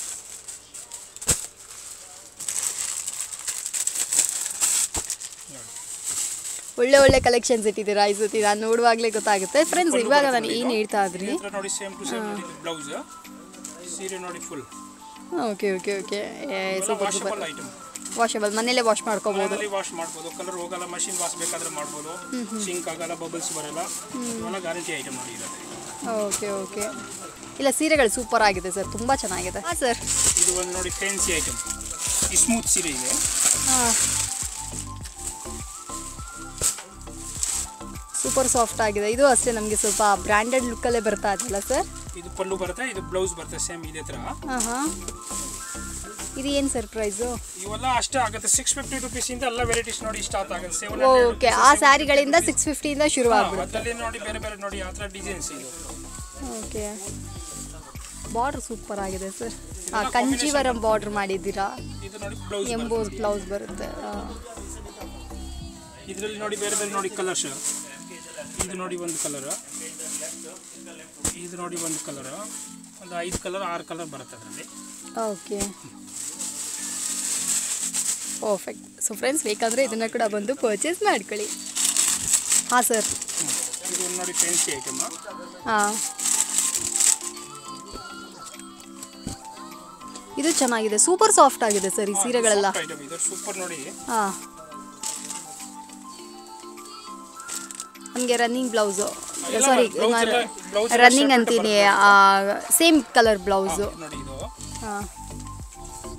S1: ಒಳ್ಳೆ ಒಳ್ಳೆ ಕಲೆಕ್ಷನ್ಸ್ ಇಟ್ಟಿದ್ದೀರಾ ಈ ಸತಿ ನಾನು ನೋಡುವಾಗಲೇ ಗೊತ್ತಾಗುತ್ತೆ ಫ್ರೆಂಡ್ಸ್ ಇವಾಗ ನಾನು ಏನು ಹೇಳ್ತಾ ಇದ್ರಿ
S2: ಇದ್ರ ಹತ್ರ ನೋಡಿ ಸೇಮ್ ಟು ಸೇಮ್ ಬ್ಲೌಸ್ ಸೀರೆ ನೋಡಿ full
S1: okay okay okay super super
S2: washable item
S1: washable ಮನೇಲೆ ವಾಶ್ ಮಾಡ್ಕೋಬೋದು
S2: ಮನೆಯಲ್ಲಿ ವಾಶ್ ಮಾಡ್ಬೋದು ಕಲರ್ ಹೋಗಲ್ಲ ಮಷಿನ್ ವಾಶ್ ಬೇಕಾದ್ರೆ ಮಾಡ್ಬೋದು ಸಿಂಕ್ ಆಗಲ್ಲ ಬಬಲ್ಸ್ ಬರಲ್ಲ ಇವೆಲ್ಲ ಗ್ಯಾರಂಟಿ ಐಟಮ್ ನೋಡಿ ಇರುತ್ತೆ
S1: ಓಕೆ ಓಕೆ ಇಲ್ಲ ಸೀರೆಗಳು ಸೂಪರ್ ಆಗಿದೆ ಸರ್ ತುಂಬ ಚೆನ್ನಾಗಿದೆ ಹಾಂ ಸರ್
S2: ಇದು ಒಂದು ನೋಡಿ ಫ್ಯಾನ್ಸಿ ಐಟಮ್ ಈ ಸ್ಮೂತ್ ಸೀರೆ ಇದೆ
S1: ಹಾಂ ಸೂಪರ್ ಸಾಫ್ಟ್ ಆಗಿದೆ ಇದು ಅಷ್ಟೇ ನಮಗೆ ಸ್ವಲ್ಪ ಬ್ರ್ಯಾಂಡೆಡ್ ಲುಕ್ಕಲ್ಲೇ ಬರ್ತಾ ಇದೆಯಲ್ಲ ಸರ್
S2: ಇದು ಪಲ್ಲು ಬರುತ್ತೆ ಇದು ಬ್ಲೌಸ್ ಬರುತ್ತೆ ಸೇಮ್ ಇದೇ ಥರ
S1: ಹಾಂ ಹಾಂ ಇದು ಏನು ಸರ್ ಪ್ರೈಸು
S2: ಇವೆಲ್ಲ ಅಷ್ಟೇ ಆಗುತ್ತೆ ಸಿಕ್ಸ್ ಫಿಫ್ಟಿ ರುಪೀಸ್ ಇಂದ ಎಲ್ಲ ವೆರೈಟೀಸ್ ನೋಡಿ ಸ್ಟಾರ್ಟ್ ಆಗುತ್ತೆ ಸೆವೆನ್
S1: ಓಕೆ ಆ ಸ್ಯಾರಿಗಳಿಂದ ಸಿಕ್ಸ್ ಫಿಫ್ಟಿಯಿಂದ ಶುರು ಆಗ್ಬಿಡುತ್ತೆ
S2: ಅದರಲ್ಲಿ ನೋಡಿ ಬೇರೆ ಬೇರೆ ನೋಡಿ ಆ ಥರ ಡಿಸೈನ್ಸ್ ಇದು
S1: ಓಕೆ ಬಾರ್ಡ್ರ್ ಸೂಪರ್ ಆಗಿದೆ ಸರ್ ಹಾಂ ಕಂಚೀವರಂ ಬಾರ್ಡ್ರ್ ಮಾಡಿದ್ದೀರಾ
S2: ಇದು ನೋಡಿ ಬ್ಲೌಸ್
S1: ಎಂಬೋಸ್ ಬ್ಲೌಸ್ ಬರುತ್ತೆ
S2: ಇದರಲ್ಲಿ ನೋಡಿ ಬೇರೆ ಬೇರೆ ನೋಡಿ ಕಲರ್ಸ್ ಇದು ನೋಡಿ ಒಂದು ಕಲರ್ ಇದು ನೋಡಿ ಒಂದು ಕಲರ್ ಒಂದು ಐದು ಕಲರ್ ಆರು ಕಲರ್ ಬರುತ್ತೆ ಅದರಲ್ಲಿ
S1: ಓಕೆ ಪರ್ಫೆಕ್ಟ್ ಸೊ ಫ್ರೆಂಡ್ಸ್ ಬೇಕಂದರೆ ಇದನ್ನು ಕೂಡ ಬಂದು ಪರ್ಚೇಸ್ ಮಾಡ್ಕೊಳ್ಳಿ ಹಾಂ ಸರ್
S2: ಇದು ಒಂದು ನೋಡಿ ಫ್ಯಾನ್ಸಿ ಐಟಮ್
S1: ಹಾಂ ಇದು ಚೆನ್ನಾಗಿದೆ ಸೂಪರ್ ಸಾಫ್ಟ್ ಆಗಿದೆ ಸರ್ ಈ ಸೀರೆಗಳೆಲ್ಲ
S2: ಐಟಮ್ ಇದು ಸೂಪರ್ ನೋಡಿ
S1: ಹಾಂ ನಮಗೆ ರನ್ನಿಂಗ್ ಬ್ಲೌಸು
S2: ಎಲ್ಲ
S1: ಸಾರಿ
S2: blouse ಎಲ್ಲ- blouse ಎಲ್ಲ
S1: ರನ್ನಿಂಗ್
S2: separate
S1: ಅಂತೀನಿ ಸೇಮ್ ಕಲರ್ ಬ್ಲೌಸು
S2: ನೋಡಿ ಇದು
S1: ಹಾಂ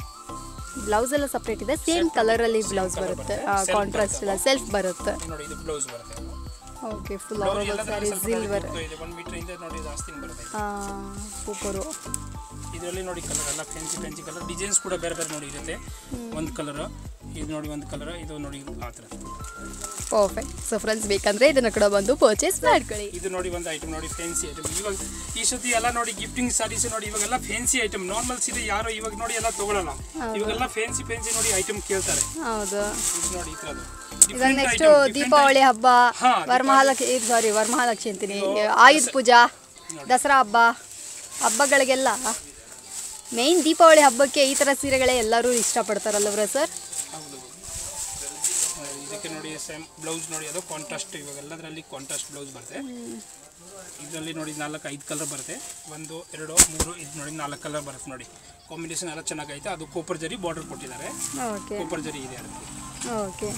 S1: ಬ್ಲೌಸ್ ಎಲ್ಲ ಸಪ್ರೇಟ್ ಇದೆ ಸೇಮ್ ಕಲರಲ್ಲಿ ಬ್ಲೌಸ್ ಬರುತ್ತೆ ಕಾಂಟ್ರಾಸ್ಟ್ ಎಲ್ಲ ಸೆಲ್ಫ್ ಬರುತ್ತೆ
S2: ಇದು ನೋಡಿ ಇದು ಬ್ಲೌಸ್ ಬರುತ್ತೆ
S1: ಓಕೆ ಫುಲ್
S2: ಬ್ಲೌಸ್
S1: ಅವರಬಲ್
S2: ಎಲ್ಲದರಲ್ಲಿ
S1: ಸ್ಯಾರಿ
S2: ಸ್ವಲ್ಪ ನೋಡಿ
S1: ಸಿಲ್ವರ್
S2: ಉದ್ದ ಇದೆ ಒಂದು ಮೀಟರ್ ಇಂದ ನೋಡಿ ಜಾಸ್ತಿ ಬರುತ್ತೆ
S1: ಸೂಪರು
S2: ಇದರಲ್ಲಿ ನೋಡಿ ಕಲರ್ ಎಲ್ಲ ಫ್ಯಾನ್ಸಿ ಫ್ಯಾನ್ಸಿ ಕಲರ್ ಡಿಸೈನ್ಸ್ ಕೂಡ ಬೇರೆ ಬೇರೆ ನೋಡಿ ಇರುತ್ತೆ ಒಂದು ಕಲರ್ ಇದು ನೋಡಿ ಒಂದು ಕಲರ್ ಇದು ನೋಡಿ ಆ ಥರ
S1: ಪರ್ಫೆಕ್ಟ್ ಸೊ ಫ್ರೆಂಡ್ಸ್ ಬೇಕಂದ್ರೆ ಇದನ್ನ ಕೂಡ ಬಂದು ಪರ್ಚೇಸ್ ಮಾಡ್ಕೊಳ್ಳಿ
S2: ಇದು ನೋಡಿ ಒಂದು ಐಟಮ್ ನೋಡಿ ಫ್ಯಾನ್ಸಿ ಐಟಮ್ ಇವಾಗ ಈ ಸತಿ ಎಲ್ಲ ನೋಡಿ ಗಿಫ್ಟಿಂಗ್ ಸಾರೀಸ್ ನೋಡಿ ಇವಾಗೆಲ್ಲ ಫ್ಯಾನ್ಸಿ ಐಟಮ್ ನಾರ್ಮಲ್ಸ್ ಇದೆ ಯಾರು ಇವಾಗ ನೋಡಿ ಎಲ್ಲ ತಗೊಳ್ಳಲ್ಲ ಇವಾಗೆಲ್ಲ ಫ್ಯಾನ್ಸಿ ಫ್ಯಾನ್ಸಿ ನೋಡಿ ಐಟಮ್ ಕೇಳ್ತಾರೆ
S1: ಹೌದು
S2: ಇದು ನೋಡಿ ಈ ಥರದ್ದು
S1: ಇವಾಗ
S2: Different
S1: next
S2: item, different
S1: Deepavali ಹಬ್ಬ
S2: ಹಾ,
S1: ವರಮಹಾಲಕ್ಷ್ಮಿ ಇದು ಸಾರಿ ವರಮಹಾಲಕ್ಷ್ಮಿ ಅಂತೀನಿ ಆಯುಧ ಪೂಜಾ ದಸರಾ ಹಬ್ಬ ಹಬ್ಬಗಳಿಗೆಲ್ಲ ಮೇಯ್ನ್ ದೀಪಾವಳಿ ಹಬ್ಬಕ್ಕೆ ಈ ಥರ ಸೀರೆಗಳೇ ಎಲ್ಲರೂ ಇಷ್ಟಪಡ್ತಾರಲ್ಲವ್ರ ಸರ್
S2: ಹೌದು ಆ, ಇದಕ್ಕೆ ನೋಡಿ ಸೇಮ್ ಬ್ಲೌಸ್ ನೋಡಿ ಅದು ಕಾಂಟ್ರಾಸ್ಟ್ ಇವಾಗ ಎಲ್ಲದರಲ್ಲಿ ಕಾಂಟ್ರಾಸ್ಟ್ ಬ್ಲೌಸ್ ಬರುತ್ತೆ ಇದರಲ್ಲಿ ನೋಡಿ ನಾಲ್ಕು ಐದು ಕಲರ್ ಬರುತ್ತೆ ಒಂದು ಎರಡು ಮೂರು ಇದು ನೋಡಿ ನಾಲ್ಕು ಕಲರ್ ಬರುತ್ತೆ ನೋಡಿ ಕಾಂಬಿನೇಷನ್ ಎಲ್ಲ ಚೆನ್ನಾಗೈತೆ ಅದು ಕೋಪರ್ ಜರಿ ಬಾರ್ಡರ್ ಕೊಟ್ಟಿದ್ದಾರೆ
S1: ಓಕೆ
S2: ಕೋಪರ್ ಜರಿ ಇದೆ ಅದಕ್ಕೆ
S1: ಓಕೆ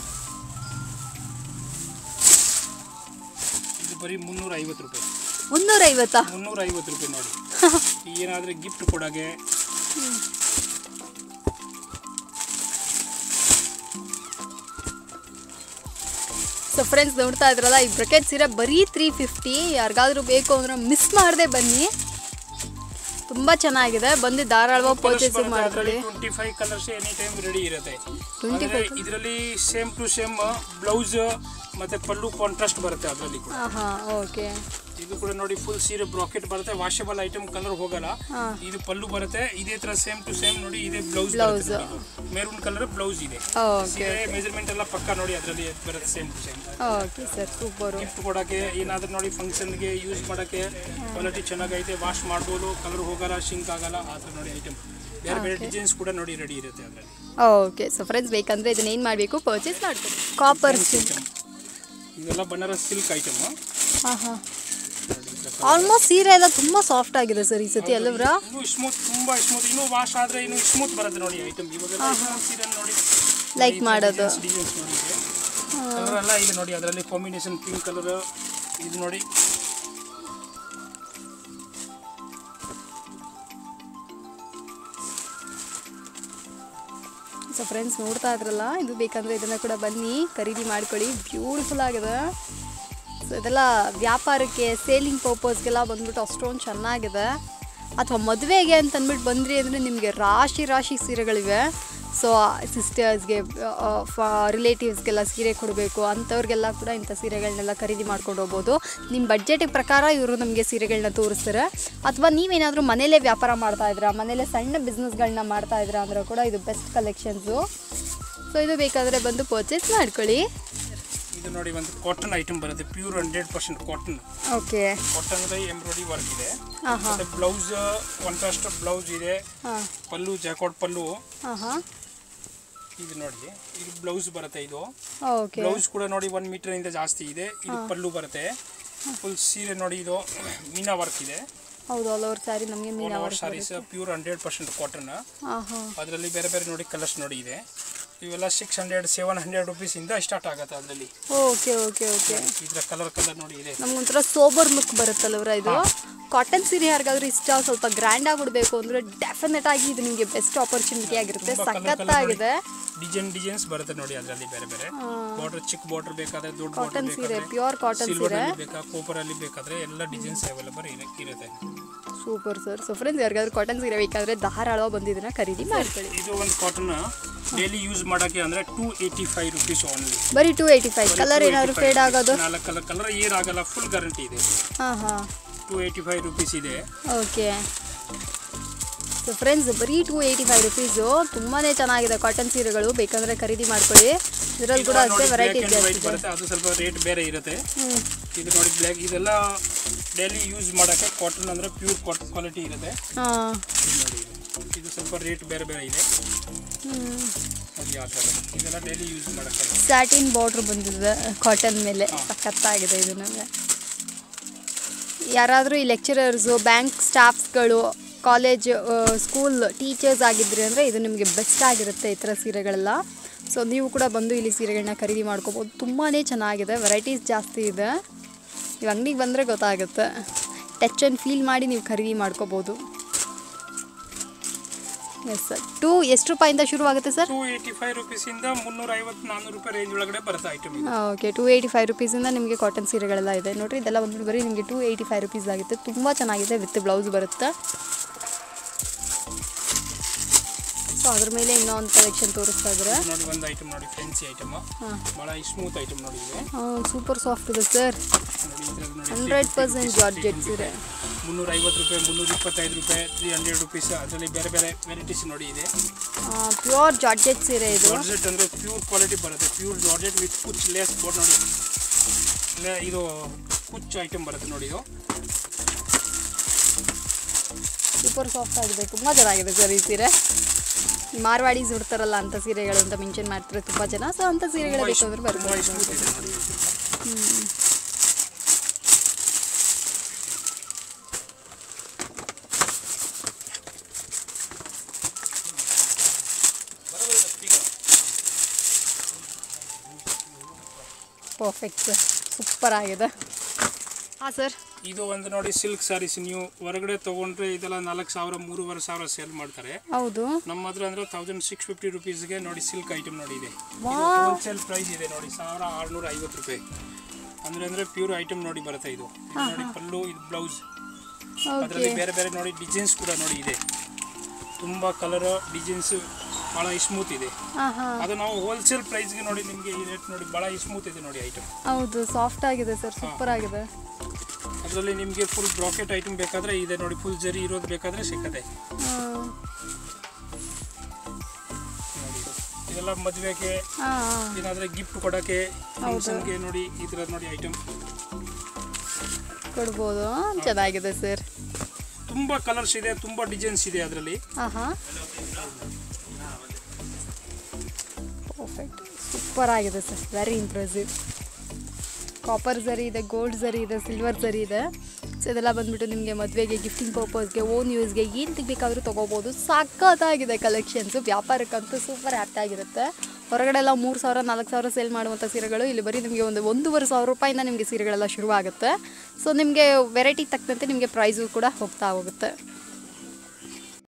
S2: ಇದು ಬರೀ ಮುನ್ನೂರ ಐವತ್ತು ರೂಪಾಯಿ
S1: ಮುನ್ನೂರೈವತ್ತಾ
S2: ಮುನ್ನೂರ ಐವತ್ತು ರೂಪಾಯಿ ನೋಡಿ ಏನಾದರೂ ಗಿಫ್ಟ್ ಕೊಡೋಗೆ
S1: ಸೊ ಫ್ರೆಂಡ್ಸ್ ನೋಡ್ತಾ ಇದ್ರಲ್ಲ ಈ ಬ್ರಕೆಟ್ ಸೀರೆ ಬರೀ ತ್ರೀ ಫಿಫ್ಟಿ ಯಾರಿಗಾದ್ರೂ ಬೇಕು ಅಂದ್ರೆ ಮಿಸ್ ಮಾಡದೆ ಬನ್ನಿ ತುಂಬ ಚೆನ್ನಾಗಿದೆ ಬಂದು ಧಾರಾಳವಾಗಿ ಪರ್ಚೇಸ್ ಮಾಡ್ಕೊಳ್ಳಿ
S2: twenty five colours any time ready ಇರುತ್ತೆ
S1: 25
S2: ಇದರಲ್ಲಿ ಸೇಮ್ ಟು ಸೇಮ್ ಬ್ಲೌಸ್ ಮತ್ತೆ ಪಲ್ಲು ಕಾಂಟ್ರಾಸ್ಟ್ ಬರುತ್ತೆ ಅದರಲ್ಲಿ ಕೂಡ
S1: ಹಾಂ ಹಾಂ ಓಕೆ
S2: ಇದು ಕೂಡ ನೋಡಿ ಫುಲ್ ಸೀರೆ ಬ್ರಾಕೆಟ್ ಬರುತ್ತೆ ವಾಷಬಲ್ ಐಟಮ್ ಕಲರ್ ಹೋಗಲ್ಲ
S1: ಹಾ.
S2: ಇದು ಪಲ್ಲು ಬರುತ್ತೆ ಇದೇ ತರ ಸೇಮ್ ಟು ಸೇಮ್ ನೋಡಿ ಇದೇ blouse
S1: Blouse.
S2: Maroon colour blouse ಇದೆ
S1: ಓಕೆ
S2: ಸೀರೆ ಮೆಜರ್ಮೆಂಟ್ ಎಲ್ಲ ಪಕ್ಕ ನೋಡಿ ಅದರಲ್ಲಿ ಬರುತ್ತೆ same to same
S1: okay sir super
S2: gift ಕೊಡೋಕ್ಕೆ ಏನಾದರೂ ನೋಡಿ ಫಂಕ್ಷನ್ಗೆ ಯೂಸ್ ಮಾಡೋಕ್ಕೆ ಕ್ವಾಲಿಟಿ ಚೆನ್ನಾಗೈತೆ ವಾಶ್ ಮಾಡ್ಬೋದು ಕಲರ್ ಹೋಗಲ್ಲ ಶಿಂಕ್ ಆಗಲ್ಲ ಆ ಥರ ನೋಡಿ ಐಟಮ್ ಬೇರೆ ಬೇರೆ ಡಿಸೈನ್ಸ್ ಕೂಡ ನೋಡಿ ರೆಡಿ ಇರುತ್ತೆ ಅದರಲ್ಲಿ
S1: ಓಕೆ ಸೊ ಫ್ರೆಂಡ್ಸ್ ಬೇಕಂದ್ರೆ ಇದನ್ನ ಏನು ಮಾಡಬೇಕು ಪರ್ಚೇಸ್ ಮಾಡ್ಕೊಳ್ಳಿ ಕಾಪರ್ ಸಿಲ್ಕ್
S2: ಇದೆಲ್ಲ ಬನಾರಸ್ ಸಿಲ್ಕ್ ಐಟಮ್
S1: ಹಾಂ ಹಾಂ ಆಲ್ಮೋಸ್ಟ್ ಸೀರೆ ಎಲ್ಲ ತುಂಬ ಸಾಫ್ಟ್ ಆಗಿದೆ ಸರ್ ಈ ಸತಿ ಅಲ್ಲವ್ರಾ
S2: ಇನ್ನು ಸ್ಮೂತ್ ತುಂಬಾ ಸ್ಮೂತ್ ಇನ್ನೂ ವಾಶ್ ಆದ್ರೆ ಇನ್ನು ಸ್ಮೂತ್ ಬರುತ್ತೆ ನೋಡಿ ಐಟಮ್ ಇವಾಗೆಲ್ಲ ಸ್ಮೂತ್ ಸೀರೆ ನೋಡಿ
S1: ಲೈಕ್ ಮಾಡೋದು
S2: ಡಿಸೈನ್ಸ್ ನೋಡಿ ಕಲರ್ ಎಲ್ಲ ಇದೆ ನೋಡಿ ಅದರಲ್ಲಿ ಕಾಂಬಿನೇಷನ್ ಪಿಂಕ್ ಕಲರ್ ಇದು ನೋಡಿ
S1: ಸೊ ಫ್ರೆಂಡ್ಸ್ ನೋಡ್ತಾ ಇದ್ರಲ್ಲ ಇದು ಬೇಕಂದ್ರೆ ಇದನ್ನ ಕೂಡ ಬನ್ನಿ ಖರೀದಿ ಮಾಡ್ಕೊಳ್ಳಿ ಬ್ಯೂಟಿಫುಲ್ ಆಗಿದೆ ಸೊ ಇದೆಲ್ಲ ವ್ಯಾಪಾರಕ್ಕೆ ಸೇಲಿಂಗ್ ಪರ್ಪಸ್ಗೆಲ್ಲ ಬಂದ್ಬಿಟ್ಟು ಅಷ್ಟೊಂದು ಚೆನ್ನಾಗಿದೆ ಅಥವಾ ಮದುವೆಗೆ ಅಂತ ಅಂದ್ಬಿಟ್ಟು ಬಂದ್ರಿ ಅಂದರೆ ನಿಮಗೆ ರಾಶಿ ರಾಶಿ ಸೀರೆಗಳಿವೆ ಸೊ ಸಿಸ್ಟರ್ಸ್ಗೆ ರಿಲೇಟಿವ್ಸ್ಗೆಲ್ಲ ಸೀರೆ ಕೊಡಬೇಕು ಅಂಥವ್ರಿಗೆಲ್ಲ ಕೂಡ ಇಂಥ ಸೀರೆಗಳನ್ನೆಲ್ಲ ಖರೀದಿ ಮಾಡ್ಕೊಂಡು ಹೋಗ್ಬೋದು ನಿಮ್ಮ ಬಡ್ಜೆಟಿಗೆ ಪ್ರಕಾರ ಇವರು ನಮಗೆ ಸೀರೆಗಳನ್ನ ತೋರಿಸ್ತಾರೆ ಅಥವಾ ನೀವೇನಾದರೂ ಮನೇಲೇ ವ್ಯಾಪಾರ ಮಾಡ್ತಾ ಇದ್ದೀರಾ ಮನೇಲೇ ಸಣ್ಣ ಬಿಸ್ನೆಸ್ಗಳನ್ನ ಮಾಡ್ತಾ ಇದ್ದೀರಾ ಅಂದರೆ ಕೂಡ ಇದು ಬೆಸ್ಟ್ ಕಲೆಕ್ಷನ್ಸು ಸೊ ಇದು ಬೇಕಾದರೆ ಬಂದು ಪರ್ಚೇಸ್ ಮಾಡ್ಕೊಳ್ಳಿ
S2: ಇದು ನೋಡಿ ಒಂದು ಕಾಟನ್ ಐಟಮ್ ಬರುತ್ತೆ pure hundred percent cotton
S1: okay
S2: cotton ಅಂದ್ರೆ ಎಂಬ್ರಾಯ್ಡಿ ವರ್ಕ್ ಇದೆ
S1: ಹಾಂ ಹಾಂ
S2: ಮತ್ತೆ ಬ್ಲೌಸ್ ಕಾಂಟ್ರಾಸ್ಟ್ ಬ್ಲೌಸ್ ಇದೆ
S1: ಹಾಂ
S2: ಪಲ್ಲು ಜಾಕಾಟ್ ಪಲ್ಲು
S1: ಹಾಂ ಹಾಂ
S2: ಇದು ನೋಡಿ ಇದು ಬ್ಲೌಸ್ ಬರುತ್ತೆ ಇದು
S1: ಓಕೆ
S2: ಬ್ಲೌಸ್ ಕೂಡ ನೋಡಿ ಒನ್ ಮೀಟರ್ ಇಂದ ಜಾಸ್ತಿ ಇದೆ ಇದು ಪಲ್ಲು ಬರುತ್ತೆ ಫುಲ್ ಸೀರೆ ನೋಡಿ ಇದು ಮೀನಾ ವರ್ಕ್ ಇದೆ
S1: ಹೌದು ಆಲ್ ಓವರ್ ಸ್ಯಾರಿ ನಮಗೆ ಮೀನಾ
S2: ಅವರ್ saris pure hundred percent cotton
S1: ಹಾಂ ಹಾಂ
S2: ಅದರಲ್ಲಿ ಬೇರೆ ಬೇರೆ ನೋಡಿ ಕಲರ್ಸ್ ನೋಡಿ ಇದೆ ಇವೆಲ್ಲ six hundred seven hundred rupees ಇಂದ ಸ್ಟಾರ್ಟ್ ಆಗುತ್ತೆ ಅದರಲ್ಲಿ
S1: ಓಕೆ ಓಕೆ ಓಕೆ
S2: ಇದ್ರ ಕಲರ್ ಕಲರ್ ನೋಡಿ ಇದೆ
S1: ನಮ್ಗೊಂಥರ ಸೋಬರ್ ಲುಕ್ ಬರುತ್ತಲ್ವರ ಇದು ಕಾಟನ್ ಸೀರೆ ಯಾರಿಗಾದ್ರೂ ಇಷ್ಟ ಸ್ವಲ್ಪ ಗ್ರ್ಯಾಂಡ್ ಆಗಿ ಉಡಬೇಕು ಅಂದ್ರೆ ಡೆಫಿನೆಟ್ ಆಗಿ ಇದು ನಿಮಗೆ ಬೆಸ್ಟ್ ಆಪರ್ಚುನಿಟಿ ಆಗಿರುತ್ತೆ
S2: ತುಂಬಾ colour colour
S1: ಸಖತ್ತಾಗಿದೆ
S2: ಡಿಸೈನ್ ಡಿಸೈನ್ಸ್ ಬರುತ್ತೆ ನೋಡಿ ಅದರಲ್ಲಿ ಬೇರೆ ಬೇರೆ ಬಾರ್ಡರ್ ಚಿಕ್ಕ ಬಾರ್ಡರ್ ಬೇಕಾದ್ರೆ ದೊಡ್ಡ
S1: ಕಾಟನ್
S2: ಬಾರ್ಡರ್
S1: ಸೀರೆ
S2: ಬೇಕಾದ್ರೆ
S1: ಪ್ಯೂರ್ ಕಾಟನ್
S2: ಸಿಲ್ವರ್
S1: ಸೀರೆ
S2: ಅಲ್ಲಿ ಬೇಕಾ ಕೋಪರ್ ಅಲ್ಲಿ ಬೇಕಾದ್ರೆ ಎಲ್ಲ ಡಿಸೈನ್ಸ್ ಅವೈಲೇಬಲ್ ಇರುತ್ತೆ
S1: ಸೂಪರ್ ಸರ್ ಸೊ ಫ್ರೆಂಡ್ಸ್ ಯಾರಿಗಾದ್ರೂ ಕಾಟನ್ ಸೀರೆ ಬೇಕಾದ್ರೆ ಧಾರಾಳವಾಗಿ ಬಂದಿದ್ದನ್ನ ಖರೀದಿ ಮಾಡ್ಕೊಳ್ಳಿ
S2: ಇದು ಒಂದು ಕಾಟನ್ ಡೈಲಿ ಯೂಸ್ ಮಾಡೋಕ್ಕೆ ಅಂದ್ರೆ two eighty five rupees only
S1: ಬರೀ ಟೂ ಏಯ್ಟಿ ಫೈವ್ ಕಲರ್ ಏನಾದ್ರು ಫೇಡ್ ಆಗೋದು
S2: ನಾಲ್ಕು ಕಲರ್ ಕಲರ್ ಏನಾಗಲ್ಲ ಫುಲ್ ಗ್ಯಾರಂಟಿ ಇದೆ
S1: ಹಾಂ ಹಾಂ
S2: ಟೂ ಏಯ್ಟಿ ಫೈವ್ ರುಪೀಸ್ ಇದೆ
S1: ಓಕೆ ಸೊ ಫ್ರೆಂಡ್ಸ್ ಬರೀ ಟೂ ಏಯ್ಟಿ ಫೈವ್ ರುಪೀಸು ತುಂಬಾ ಚೆನ್ನಾಗಿದೆ ಕಾಟನ್ ಸೀರೆಗಳು ಬೇಕಂದರೆ ಖರೀದಿ ಮಾಡ್ಕೊಳ್ಳಿ ಇದರಲ್ಲಿ ಕೂಡ ಅಷ್ಟೇ ವೆರೈಟಿ
S2: ಬ್ಲ್ಯಾಕ್ ಆ್ಯಂಡ್ ವೈಟ್
S1: ಜಾಸ್ತಿ
S2: ಬರುತ್ತೆ ಅದು ಸ್ವಲ್ಪ ರೇಟ್ ಬೇರೆ ಇರುತ್ತೆ
S1: ಹ್ಞೂ
S2: ಇದು ನೋಡಿ ಬ್ಲ್ಯಾಕ್ ಇದೆಲ್ಲ ಡೈಲಿ ಯೂಸ್ ಮಾಡೋಕ್ಕೆ ಕಾಟನ್ ಅಂದರೆ ಪ್ಯೂರ್ ಕಾಟನ್ ಕ್ವಾಲಿಟಿ ಇರುತ್ತೆ
S1: ಹಾಂ
S2: ಇದು ನೋಡಿ ಇದು. ಇದು ಸ್ವಲ್ಪ ರೇಟ್ ಬೇರೆ ಬೇರೆ ಇದೆ
S1: ಹ್ಞೂ
S2: ನೋಡಿ ಯಾವ ಥರ ಇದೆಲ್ಲ ಡೈಲಿ ಯೂಸ್ ಮಾಡೋಕ್ಕೆ
S1: ಸ್ಯಾಟಿನ್ ಬಾರ್ಡ್ರ್ ಬಂದಿದೆ ಕಾಟನ್ ಮೇಲೆ ಸಖತ್ತಾಗಿದೆ ಇದು ನಮಗೆ ಯಾರಾದರೂ ಈ ಲೆಕ್ಚರರ್ಸು ಬ್ಯಾಂಕ್ ಸ್ಟಾಫ್ಸ್ಗಳು ಕಾಲೇಜ್ ಸ್ಕೂಲ್ ಟೀಚರ್ಸ್ ಆಗಿದ್ರಿ ಅಂದರೆ ಇದು ನಿಮಗೆ ಬೆಸ್ಟ್ ಆಗಿರುತ್ತೆ ಈ ಥರ ಸೀರೆಗಳೆಲ್ಲ ಸೊ ನೀವು ಕೂಡ ಬಂದು ಇಲ್ಲಿ ಸೀರೆಗಳನ್ನ ಖರೀದಿ ಮಾಡ್ಕೋಬೋದು ತುಂಬಾ ಚೆನ್ನಾಗಿದೆ ವೆರೈಟೀಸ್ ಜಾಸ್ತಿ ಇದೆ ನೀವು ಅಂಗಡಿಗೆ ಬಂದರೆ ಗೊತ್ತಾಗುತ್ತೆ ಟಚ್ ಆ್ಯಂಡ್ ಫೀಲ್ ಮಾಡಿ ನೀವು ಖರೀದಿ ಮಾಡ್ಕೋಬೋದು ಎಸ್ ಸರ್ ಟೂ ಎಷ್ಟು ರೂಪಾಯಿಂದ ಶುರುವಾಗುತ್ತೆ ಸರ್
S2: ಟೂ ಏಯ್ಟಿ ಫೈವ್ ರುಪೀಸಿಂದ ಮುನ್ನೂರ ಐವತ್ತು ನಾನ್ನೂರು ರೂಪಾಯಿ ರೇಂಜ್ ಒಳಗಡೆ ಬರುತ್ತೆ ಐಟಮ್ ಇದು
S1: ಓಕೆ ಟೂ ಏಯ್ಟಿ ಫೈವ್ ರುಪೀಸಿಂದ ನಿಮಗೆ ಕಾಟನ್ ಸೀರೆಗಳೆಲ್ಲ ಇದೆ ನೋಡಿರಿ ಇದೆಲ್ಲ ಬಂದ್ಬಿಟ್ಟು ಬರೀ ನಿಮಗೆ ಟೂ ಏಯ್ಟಿ ಫೈವ್ ರುಪೀಸ್ ಆಗುತ್ತೆ ತುಂಬ ಚೆನ್ನಾಗಿದೆ ವಿತ್ ಬ್ಲೌಸ್ ಬರುತ್ತೆ ಸೊ ಅದ್ರ ಮೇಲೆ ಇನ್ನೊಂದು ಕಲೆಕ್ಷನ್ ತೋರಿಸ್ತಾ ಇದ್ದಾರೆ
S2: ಇದು ನೋಡಿ ಒಂದು ಐಟಮ್ ನೋಡಿ ಫ್ಯಾನ್ಸಿ ಐಟಮ್
S1: ಹಾಂ
S2: ಭಾಳ ಸ್ಮೂತ್ ಐಟಮ್ ನೋಡಿ ಇದೆ
S1: ಸೂಪರ್ ಸಾಫ್ಟ್ ಇದೆ ಸರ್
S2: ನೋಡಿ ಇದ್ರಲ್ಲಿ ನೋಡಿ
S1: ಹಂಡ್ರೆಡ್ ಪರ್ಸೆಂಟ್ ಜಾರ್ಜೆಟ್ ಸೀರೆ
S2: ಮುನ್ನೂರ ಐವತ್ತು ರೂಪಾಯಿ ಮುನ್ನೂರ ಇಪ್ಪತ್ತೈದು ರೂಪಾಯಿ ತ್ರೀ ಹಂಡ್ರೆಡ್ ರುಪೀಸ್ ಅದರಲ್ಲಿ ಬೇರೆ ಬೇರೆ ವೆರೈಟೀಸ್ ನೋಡಿ ಇದೆ
S1: ಪ್ಯೂರ್ ಜಾರ್ಜೆಟ್ ಸೀರೆ ಇದು
S2: ಜಾರ್ಜೆಟ್ ಅಂದರೆ ಪ್ಯೂರ್ ಕ್ವಾಲಿಟಿ ಬರುತ್ತೆ ಪ್ಯೂರ್ ಜಾರ್ಜೆಟ್ ವಿತ್ ಕುಚ್ ಲೇಸ್ ಬೋರ್ಡ್ ನೋಡಿ ಲೇ- ಇದು ಕುಚ್ ಐಟಮ್ ಬರುತ್ತೆ ನೋಡಿ ಇದು
S1: ಸೂಪರ್ ಸಾಫ್ಟ್ ಆಗಿದೆ ತುಂಬ ಚೆನ್ನಾಗಿದೆ ಸರ್ ಈ ಸೀರೆ ಈ ಮಾರ್ವಾಡೀಸ್ ಉಡ್ತಾರಲ್ಲ ಅಂಥ ಸೀರೆಗಳು ಅಂತ ಮೆನ್ಷನ್ ಮಾಡ್ತಾರೆ ತುಂಬ ಜನ ಸೊ ಅಂಥ ಸೀರೆಗಳು ಬೇಕು ಅಂದ್ರೆ
S2: ತುಂಬ
S1: ಬರ್ಬೋದು
S2: ಸ್ಮೂತ್ ಇದೆ ನೋಡಿ ಇದು.
S1: ಪರ್ಫೆಕ್ಟ್ ಸರ್ ಸೂಪರ್ ಆಗಿದೆ ಹಾಂ ಸರ್
S2: ಇದು ಒಂದು ನೋಡಿ ಸಿಲ್ಕ್ ಸ್ಯಾರೀಸ್ ನೀವು ಹೊರಗಡೆ ತೊಗೊಂಡ್ರೆ ಇದೆಲ್ಲ ನಾಲ್ಕು ಸಾವಿರ ಮೂರುವರೆ ಸಾವಿರ ಸೇಲ್ ಮಾಡ್ತಾರೆ
S1: ಹೌದು
S2: ನಮ್ಮ ಹತ್ರ ಅಂದರೆ ತೌಸಂಡ್ ಸಿಕ್ಸ್ ಫಿಫ್ಟಿ ರುಪೀಸ್ಗೆ ನೋಡಿ ಸಿಲ್ಕ್ ಐಟಮ್ ನೋಡಿ ಇದೆ
S1: ವಾ
S2: ಹೋಲ್ಸೇಲ್ ಪ್ರೈಸ್ ಇದೆ ನೋಡಿ ಸಾವಿರ ಆರುನೂರ ಐವತ್ತು ರೂಪಾಯಿ ಅಂದರೆ ಅಂದರೆ ಪ್ಯೂರ್ ಐಟಮ್ ನೋಡಿ ಬರುತ್ತೆ ಇದು ಇದು ನೋಡಿ ಪಲ್ಲು ಇದು ಬ್ಲೌಸ್
S1: ಓಕೆ
S2: ಅದರಲ್ಲಿ ಬೇರೆ ಬೇರೆ ನೋಡಿ ಡಿಸೈನ್ಸ್ ಕೂಡ ನೋಡಿ ಇದೆ ತುಂಬ ಕಲರ್ ಡಿಸೈನ್ಸ್ ಭಾಳ ಸ್ಮೂತ್ ಇದೆ
S1: ಹಾಂ ಹಾಂ
S2: ಅದು ನಾವು ಹೋಲ್ಸೇಲ್ ಪ್ರೈಸ್ಗೆ ನೋಡಿ ನಿಮಗೆ ಈ ರೇಟ್ ನೋಡಿ ಭಾಳ ಸ್ಮೂತ್ ಇದೆ ನೋಡಿ ಐಟಮ್
S1: ಹೌದು ಸಾಫ್ಟ್ ಆಗಿದೆ ಸರ್ ಸೂಪರ್ ಆಗಿದೆ
S2: ಅದರಲ್ಲಿ ನಿಮಗೆ ಫುಲ್ ಬ್ರಾಕೆಟ್ ಐಟಮ್ ಬೇಕಾದರೆ ಇದೆ ನೋಡಿ ಫುಲ್ ಜರಿ ಇರೋದು ಬೇಕಾದರೆ ಸಿಕ್ಕತ್ತೆ
S1: ಹಾಂ
S2: ನೋಡಿ ಇದು. ಇದೆಲ್ಲ ಮದುವೆಗೆ
S1: ಹಾಂ
S2: ಏನಾದರೆ ಗಿಫ್ಟ್ ಕೊಡೋಕ್ಕೆ ಫಂಕ್ಷನ್ಗೆ ನೋಡಿ ಈ ಥರ ನೋಡಿ ಐಟಮ್
S1: ಕೊಡ್ಬೋದು ಚೆನ್ನಾಗಿದೆ ಸರ್
S2: ತುಂಬ ಕಲರ್ಸ್ ಇದೆ ತುಂಬ ಡಿಸೈನ್ಸ್ ಇದೆ ಅದರಲ್ಲಿ
S1: ಹಾಂ ಹಾಂ ಪರ್ಫೆಕ್ಟ್ ಸೂಪರ್ ಆಗಿದೆ sir very impressive copper zari ಇದೆ ಗೋಲ್ಡ್ ಝರಿ ಇದೆ ಸಿಲ್ವರ್ ಝರಿ ಇದೆ ಸೊ ಇದೆಲ್ಲ ಬಂದ್ಬಿಟ್ಟು ನಿಮಗೆ ಮದುವೆಗೆ ಗಿಫ್ಟಿಂಗ್ ಪರ್ಪಸ್ಗೆ ಓನ್ ಯೂಸ್ಗೆ ಏನು ಬೇಕಾದರೂ ತೊಗೋಬೋದು ಸಖತ್ತಾಗಿದೆ ಕಲೆಕ್ಷನ್ಸು ವ್ಯಾಪಾರಕ್ಕಂತೂ ಸೂಪರ್ ಆ್ಯಪ್ಟ್ ಆಗಿರುತ್ತೆ ಹೊರಗಡೆ ಎಲ್ಲ ಮೂರು ಸಾವಿರ ನಾಲ್ಕು ಸಾವಿರ ಸೇಲ್ ಮಾಡುವಂಥ ಸೀರೆಗಳು ಇಲ್ಲಿ ಬರೀ ನಿಮಗೆ ಒಂದು ಒಂದೂವರೆ ಸಾವಿರ ರೂಪಾಯಿಂದ ನಿಮಗೆ ಸೀರೆಗಳೆಲ್ಲ ಶುರುವಾಗುತ್ತೆ ಸೊ ನಿಮಗೆ ವೆರೈಟಿ ತಕ್ಕಂತೆ ನಿಮಗೆ ಪ್ರೈಸು ಕೂಡ ಹೋಗ್ತಾ ಹೋಗುತ್ತೆ